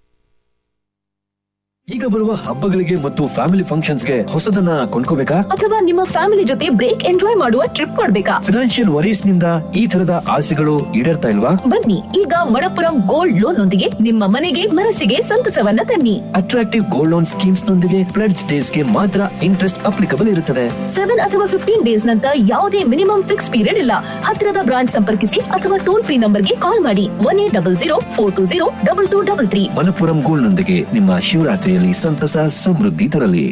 ಈಗ ಬರುವ ಹಬ್ಬಗಳಿಗೆ ಮತ್ತು ಫ್ಯಾಮಿಲಿ ಫಂಕ್ಷನ್ಸ್ಗೆ ಹೊಸದನ್ನ ಕೊಂಡ್ಕೋಬೇಕಾ ಅಥವಾ ನಿಮ್ಮ ಫ್ಯಾಮಿಲಿ ಜೊತೆ ಬ್ರೇಕ್ ಎಂಜಾಯ್ ಮಾಡುವ ಟ್ರಿಪ್ ಮಾಡ್ಬೇಕಾ ಫಿನಾನ್ಷಿಯಲ್ ವರೀಸ್ ನಿಂದ ಈ ತರದ ಆಸೆಗಳು ಈಡೇರ್ತಾ ಇಲ್ವಾ ಬನ್ನಿ ಈಗ ಮಣಪುರಂ ಗೋಲ್ಡ್ ಲೋನ್ ನೊಂದಿಗೆ ನಿಮ್ಮ ಮನೆಗೆ ಮನಸ್ಸಿಗೆ ಸಂತಸವನ್ನ ತನ್ನಿ ಅಟ್ರಾಕ್ಟಿವ್ ಗೋಲ್ಡ್ ಲೋನ್ ಸ್ಕೀಮ್ಸ್ ನೊಂದಿಗೆ ಫ್ಲಡ್ಸ್ ಡೇಸ್ ಗೆ ಮಾತ್ರ ಇಂಟ್ರೆಸ್ಟ್ ಅಪ್ಲಿಕಬಲ್ ಇರುತ್ತದೆ ಸೆವೆನ್ ಅಥವಾ ಫಿಫ್ಟೀನ್ ಡೇಸ್ ನಂತರ ಯಾವುದೇ ಮಿನಿಮಮ್ ಫಿಕ್ಸ್ ಪೀರಿಯಡ್ ಇಲ್ಲ ಹತ್ತಿರದ ಬ್ರಾಂಚ್ ಸಂಪರ್ಕಿಸಿ ಅಥವಾ ಟೋಲ್ ಫ್ರೀ ನಂಬರ್ಗೆ ಕಾಲ್ ಮಾಡಿ one eight double zero four two zero double two double three Manappuram gold ನೊಂದಿಗೆ ನಿಮ್ಮ ಶಿವರಾತ್ರಿಯಲ್ಲಿ ಸಂತಸ ಸಮೃದ್ಧಿ ತರಲಿ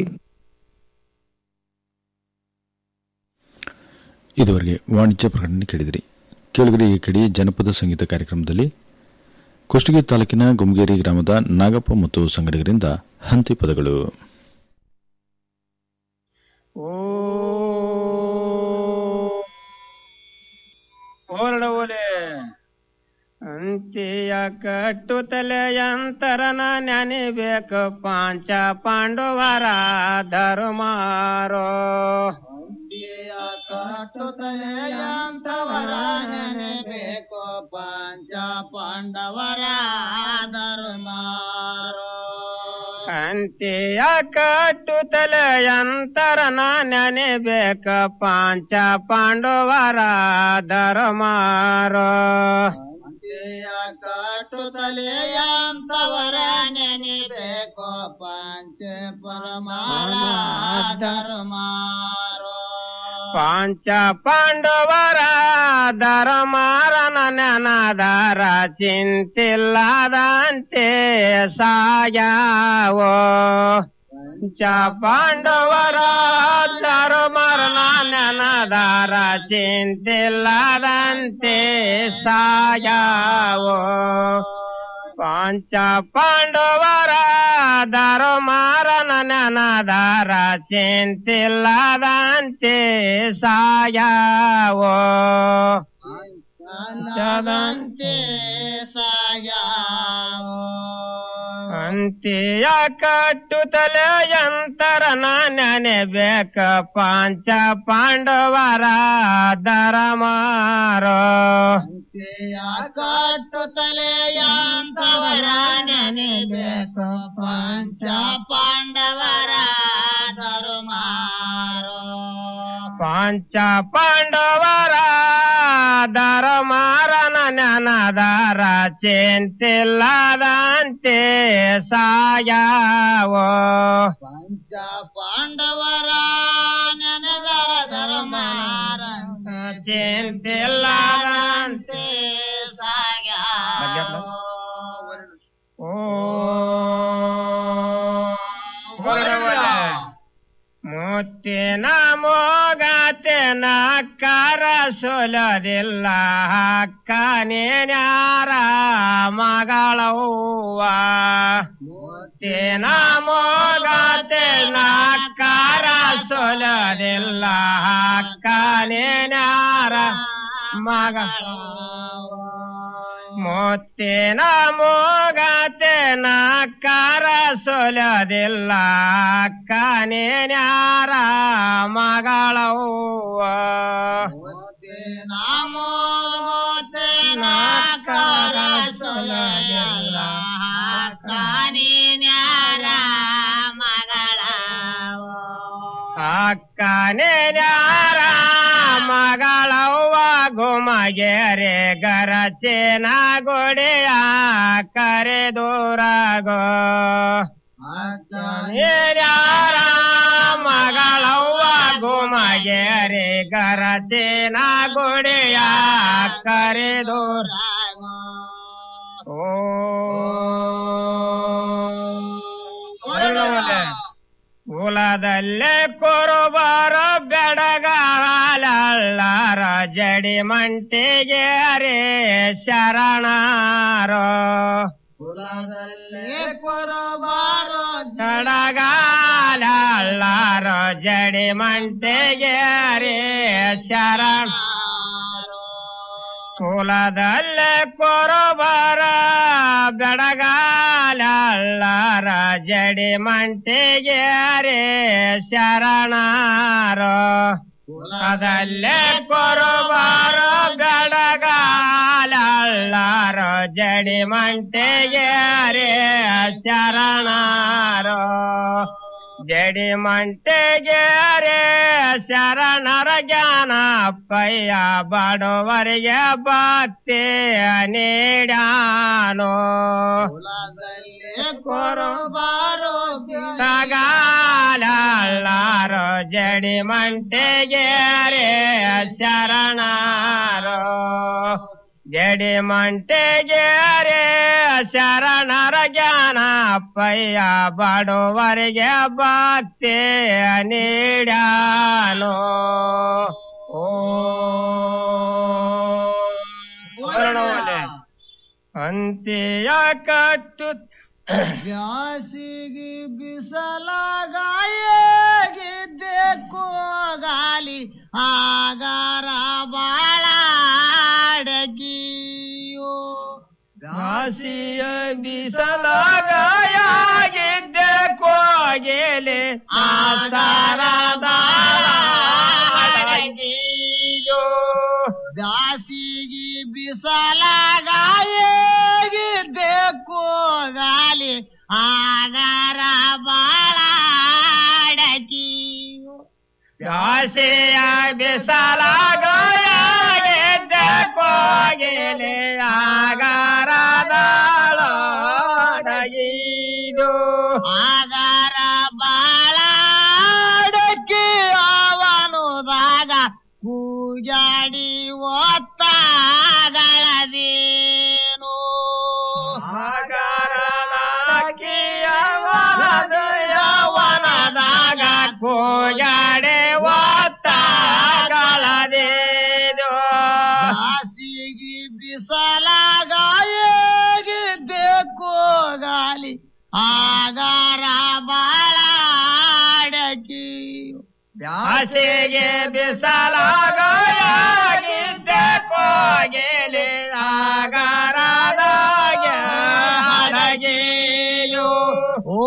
ಇದುವರೆಗೆ ವಾಣಿಜ್ಯ ಪ್ರಕಟಣೆ ಕೇಳಿದಿರಿ ಕೇಳುಗರಿ ಈ ಕಡೆ ಜನಪದ ಸಂಗೀತ ಕಾರ್ಯಕ್ರಮದಲ್ಲಿ ಕುಷ್ಟಗಿ ತಾಲೂಕಿನ ಗುಮ್ಗೇರಿ ಗ್ರಾಮದ ನಾಗಪ್ಪ ಮತ್ತು ಸಂಗಡಿಗರಿಂದ ಹಂತಿ ಪದಗಳು ಓರಡವಲೆ ಅಂತ್ಯ ಕಟ್ಟುತ್ತಲೆಯಂತರನ ನೆನೆಬೇಕು ಪಾಂಚ ಪಾಂಡವರ ಧರ್ಮಾರೋ ಕಟ್ಟುತ್ತಲೆಯಂತವರ ನೆನೆಬೇಕು ಪಂಚ ಪಾಂಡವರ ಧರ್ಮಾರೋ ಅಂತ್ಯ ಕಟ್ಟುತ್ತಲೆಯಂತರನ ನೆನೆಬೇಕ ಪಾಂಚ ಪಾಂಡವರ ಧರ್ಮಾರೋ ಕಟ್ಟುತ್ತಲೆಯಂತವರ ನೆನೆಬೇಕು ಪಂಚ ಪರಮಾರ ಧರ್ಮಾರೋ ಪಾಂಚ ಪಾಂಡವರ ಧರ್ಮಾರನ ನೆನದಾರ ಚಿಂತಿಲ್ಲದಂತೆ ಸಾಯಾವೋ ಪಂಚ ಪಾಂಡವರ ಧರ್ಮರನ ನೆನದಾರ ಚಿಂತಿಲ್ಲದಂತೆ ಸಾಯಾವೋ ಪಂಚ ಪಾಂಡವರ ಧರ್ಮಾರನ ನೆನದಾರ ಚಿಂತಿಲ್ಲದಂತೆ ಸಾಯಾವೋ ಚದಂತೆ ಸಾಯಾವೋ ಅಂತ್ಯ ಕಟ್ಟುತ್ತಲೆ ಯಂತರನ ನೆನೆಬೇಕ ಪಾಂಚ ಪಾಂಡವರ ಧರ್ಮಾರೋ ಕಟ್ಟುತ್ತಲೆಯಂತವರ ನೆನೆಬೇಕು ಪಂಚ ಪಾಂಡವರ ಧರ್ಮಾರೋ ಪಾಂಚ ಪಾಂಡವರ ಧರ್ಮಾರನ ನೆನದಾರ ಚಿಂತಿಲ್ಲದಂತೆ ಸಾಯಾವೋ ಪಂಚ ಪಾಂಡವರ ನೆನೆದರ ಧರ್ಮಾರ ಚಿಂತಿಲ್ಲದಂತೆ ಸಾಗ್ಯಾವೋ ಮುತ್ತಿನ ಮೋಗತೆನ ಕರ ಸೊಲದಿಲ್ಲ ಕನೇನ್ಯಾರ ಮಗಳವ್ವ ಮುತ್ತಿನ ಮೋಗತೆನ ಕರ ಸೊಲದಿಲ್ಲ ಕನೇನ್ಯಾರ ಮಗಳವ್ವ ಮುತ್ತಿನ ಮೋಗತೆನ ಕರ ಸೊಲದಿಲ್ಲ ಕನೇನ್ಯಾರ ಮಗಳವ್ವ ನಾಮೋತೇನ ಕಾರ ಸೊಲಗೆಲ್ಲ ಕಾನಿನ್ಯಾರ ಮಗಳ ಅಕ್ಕನೇನ್ಯಾರ ಮಗಳವ್ವ ಗುಮಗೆರೆ ಗರಚೇನ ಗೊಡೆಯ ಕರೆದೂರಾಗೋ ಯಾರ ಮಗಳವ್ವ ಗುಮಗೆರೆ ಗರಚೇನ ಗೊಡೆಯ ಕರೆದೂರಾಗೋ ಓ ಕುಲದಲ್ಲೇ ಕುರುಬರ ಬೆಡಗಾಲಳ್ಳಾರ ಜಡಿ ಮಂಟಿಗೆ ರೇ ಶರಣಾರೋ ಕುಲದಲ್ಲೇ ಕೊರಬಾರೋ ಜಡಗಾಲಳ್ಳಾರ ಜಡಿ ಮಂಟಿಗೆ ರೇ ಶರಣ ಕುಲದಲ್ಲೇ ಕೊರಬಾರ ಬೆಡಗಾಲಳ್ಳಾರ ಜಡಿ ಮಂಟಿಗೆ ರೇ ಶರಣಾರೋ ಕುಲದಲ್ಲೇ ಕೊರಬಾರ ಬೆಡಗಾಲಳ್ಳಾರ ಜಡಿ ಮಂಟಿಗೆ ರೇ ಶರಣಾರೋ ಜಡಿ ಮಂಟೆಗೆ ರೇ ಶರಣರ ಜ್ಞಾನ ಪಯ್ಯ ಬಡವರಿಗೆ ಭಕ್ತಿ ನೀಡಾನೋ ಕೊರಬಾರೋ ತಗಾಲಾರೋ ಜಡಿ ಮಂಟೆಗೆ ರೇ ಶರಣಾರೋ ಜಡಿ ಮಂಟೆಗೆ ರೇ ಶರಣರ ಜ್ಞಾನ ಪಯ್ಯ ಬಡವರಿಗೆ ಭಕ್ತಿ ನೀಡಾನೋ ಓ ಅಂತ್ಯ ಕಟ್ಟು ಬ್ಯಾಸಿಗೆ ಬಿಸಲಾಗಾಯಗಿದ್ದೆ ಕೋಗಾಲಿ ಆಗಾರ ಬಾಳ ಅಡಗಿಯೋ ಕಾಸಿಯ ಬಿಸಲಾಗಾಯಾಗಿದ್ದೆ ಕೋಗೆಲೆ ಆಸಾರದಾಳಗಿಯೋ ಬ್ಯಾಸಿಗೆ ಬಿಸಲಾಗಾಯಗಿದ್ದೆ ಕೋಗಾಲಿ ಆಗಾರ ಬಾಳ ಅಡಗಿಯೋ ಕಾಸಿಯ ಬಿಸಲಾಗಾಯಾಗಿದ್ದೆ ಕೋಗೆಲೆ ಆಗಾರದಾಳಗಿಯೋ ಆಗಾರ ಬಾಳಡಕ್ಕೆ ಅವನುದಾಗ ಕೂಜಾಡಿ ಒತ್ತಾಗಳದೇನು ವನದಾಗ ಕೋಯಾಡೆ ಒತ್ತಾಗಳದೇದು ಹಾಸಿಗೆ ಬಿಸಲಾಗಾಯಗಿದ್ದೆ ಕೋಗಾಲಿ ಆಗಾರ ಬಾಳಡಕಿ ಬ್ಯಾಸಿಗೆ ಬಿಸಲಾಗಿದ್ದೆ ಕೋಗೆಲೆ ಆಗಾರದಾಗ ಹಡಗೆಯೋ ಓ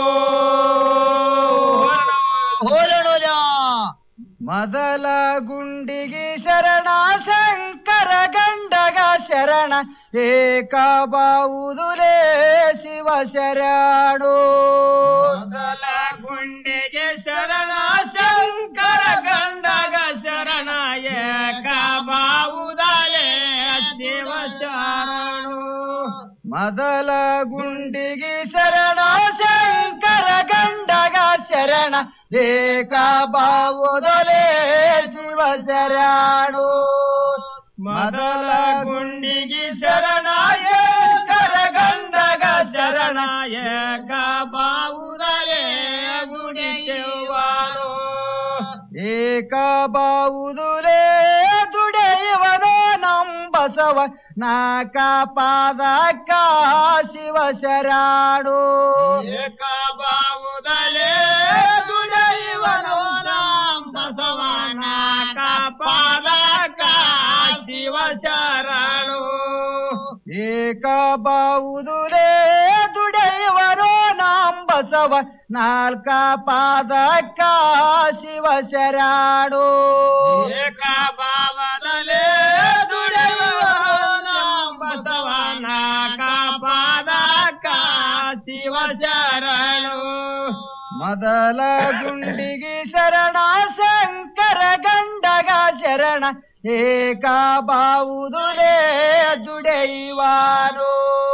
ಹೋಲಣೋಲ ಮೊದಲ ಗುಂಡಿಗೆ ಶರಣ ಶಂಕರ ಗಂಡಗ ಶರಣ ಏಕ ಬಾವುದುಲೇ ಶಿವ ಶರಣು ಮೊದಲ ಗುಂಡಿಗೆ ಶರಣ ಶಂಕರ ಗಂಡಗ ಶರಣ ಏಕ ಬಾವುದಲೇ ಶಿವ ಶರಣು ಮೊದಲ ಗುಂಡಿಗೆ ಶರಣ ಶಂಕರ ಗಂಡಗ ಶರಣ ಏಕ ಬಾವುದಲೇ ಶಿವ ಶರಣು ಮೊದಲ ಗುಂಡಿಗೆ ಶರಣ ಶಂಕರ ಗಂಡಗ ಶರಣ ಏಕ ಬಾವುದಲೇ ಗುಡಿಯುವಾರು ಏಕ ಬಾವುದುಲೇ ದುಡೆಯುವನೋ ನಂಬಸವ ನಾಕ ಪಾದಕ ಶಿವ ಶರಾಡು ಏಕ ಬಾವುದಲೇ ದುಡಿಯುವನೋ ನಂಬಸವನ ಕಾಪಾದಕ ಶಿವ ಶರಣು ಏಕ ಬಾವುದುಲೇ ದುಡೆಯುವನೋ ನಂಬಸವ ನಾಲ್ಕ ಪಾದಕ ಶಿವ ಶರಾಡು ಏಕ ಬಾವದಲೇ ದುಡಿಯುವನೋ ನಂಬಸವನ ಕಾಪಾದಕ ಶಿವ ಶರಣು ಮೊದಲ ಗುಂಡಿಗೆ ಶರಣ ಶಂಕರ ಗಂಡಗ ಶರಣ ಏಕ ಬಾವುದುಲೇ ದುಡೆಯುವಾರು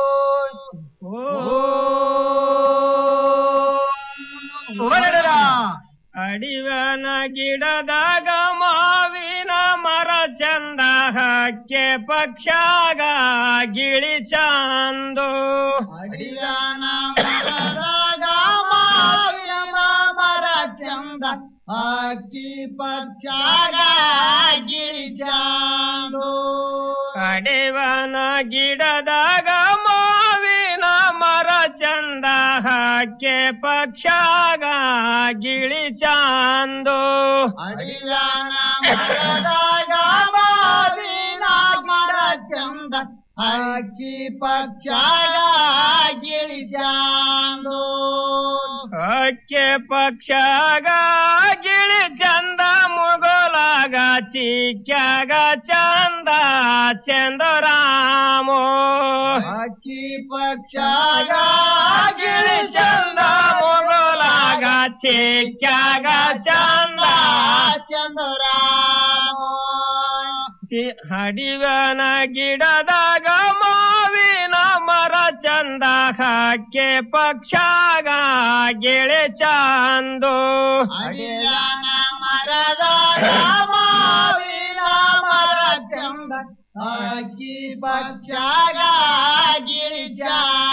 ಅಡಿವನ ಗಿಡದಾಗ ಮಾವಿನ ಮರ ಚಂದ ಹಕ್ಕೆ ಪಕ್ಷಾಗ ಗಿಳಿ ಚಾಂದು ಅಡಿವನ ಮರದಾಗ ಮಾವಿನ ಮರ ಚಂದ ಅಕ್ಕಿ ಪಕ್ಷಾಗ ಗಿಳಿ ಚಾಂದು ಅಡಿವನ ಗಿಡದಾಗ ಮಾವಿನ ಮರ ಚಂದ ಹಕ್ಕೆ ಪಕ್ಷಾಗ ಗಿಳಿ ಚಾಂದು ಅಡಿವನ ಮರದಾಗ ಮಾವಿನ ಮರ ಚಂದ ಅಕ್ಕಿ ಪಕ್ಷಾಗ ಗಿಳಿ ಚಾಂದು ಅಕ್ಕೆ ಪಕ್ಷಾಗ ಗಿಳಿ ಚಂದ ಮುಗೋಲಾಗ ಚಿಕ್ಕಾಗ ಚಂದ ಚಂದರಾಮೋ ಅಕ್ಕಿ ಪಕ್ಷಾಗ ಗಿಳಿ ಚಂದ ಮುಗೋಲಾಗ ಚಿಕ್ಕಾಗ ಚಂದ ಚಂದರಾಮ ಹಡಿವನ ಗಿಡದಾಗ ಮಾವಿನ ಮರ ಚಂದ ಹಕ್ಕೆ ಪಕ್ಷಾಗ ಗಿಳಿ ಚಂದು ಅಡಿಯಾನ ಮರದಾಗ ಮಾವಿನ ಮರ ಚಂದ ಅಕ್ಕಿ ಪಕ್ಷಾಗ ಗಿಳಿ ಚಾಂದು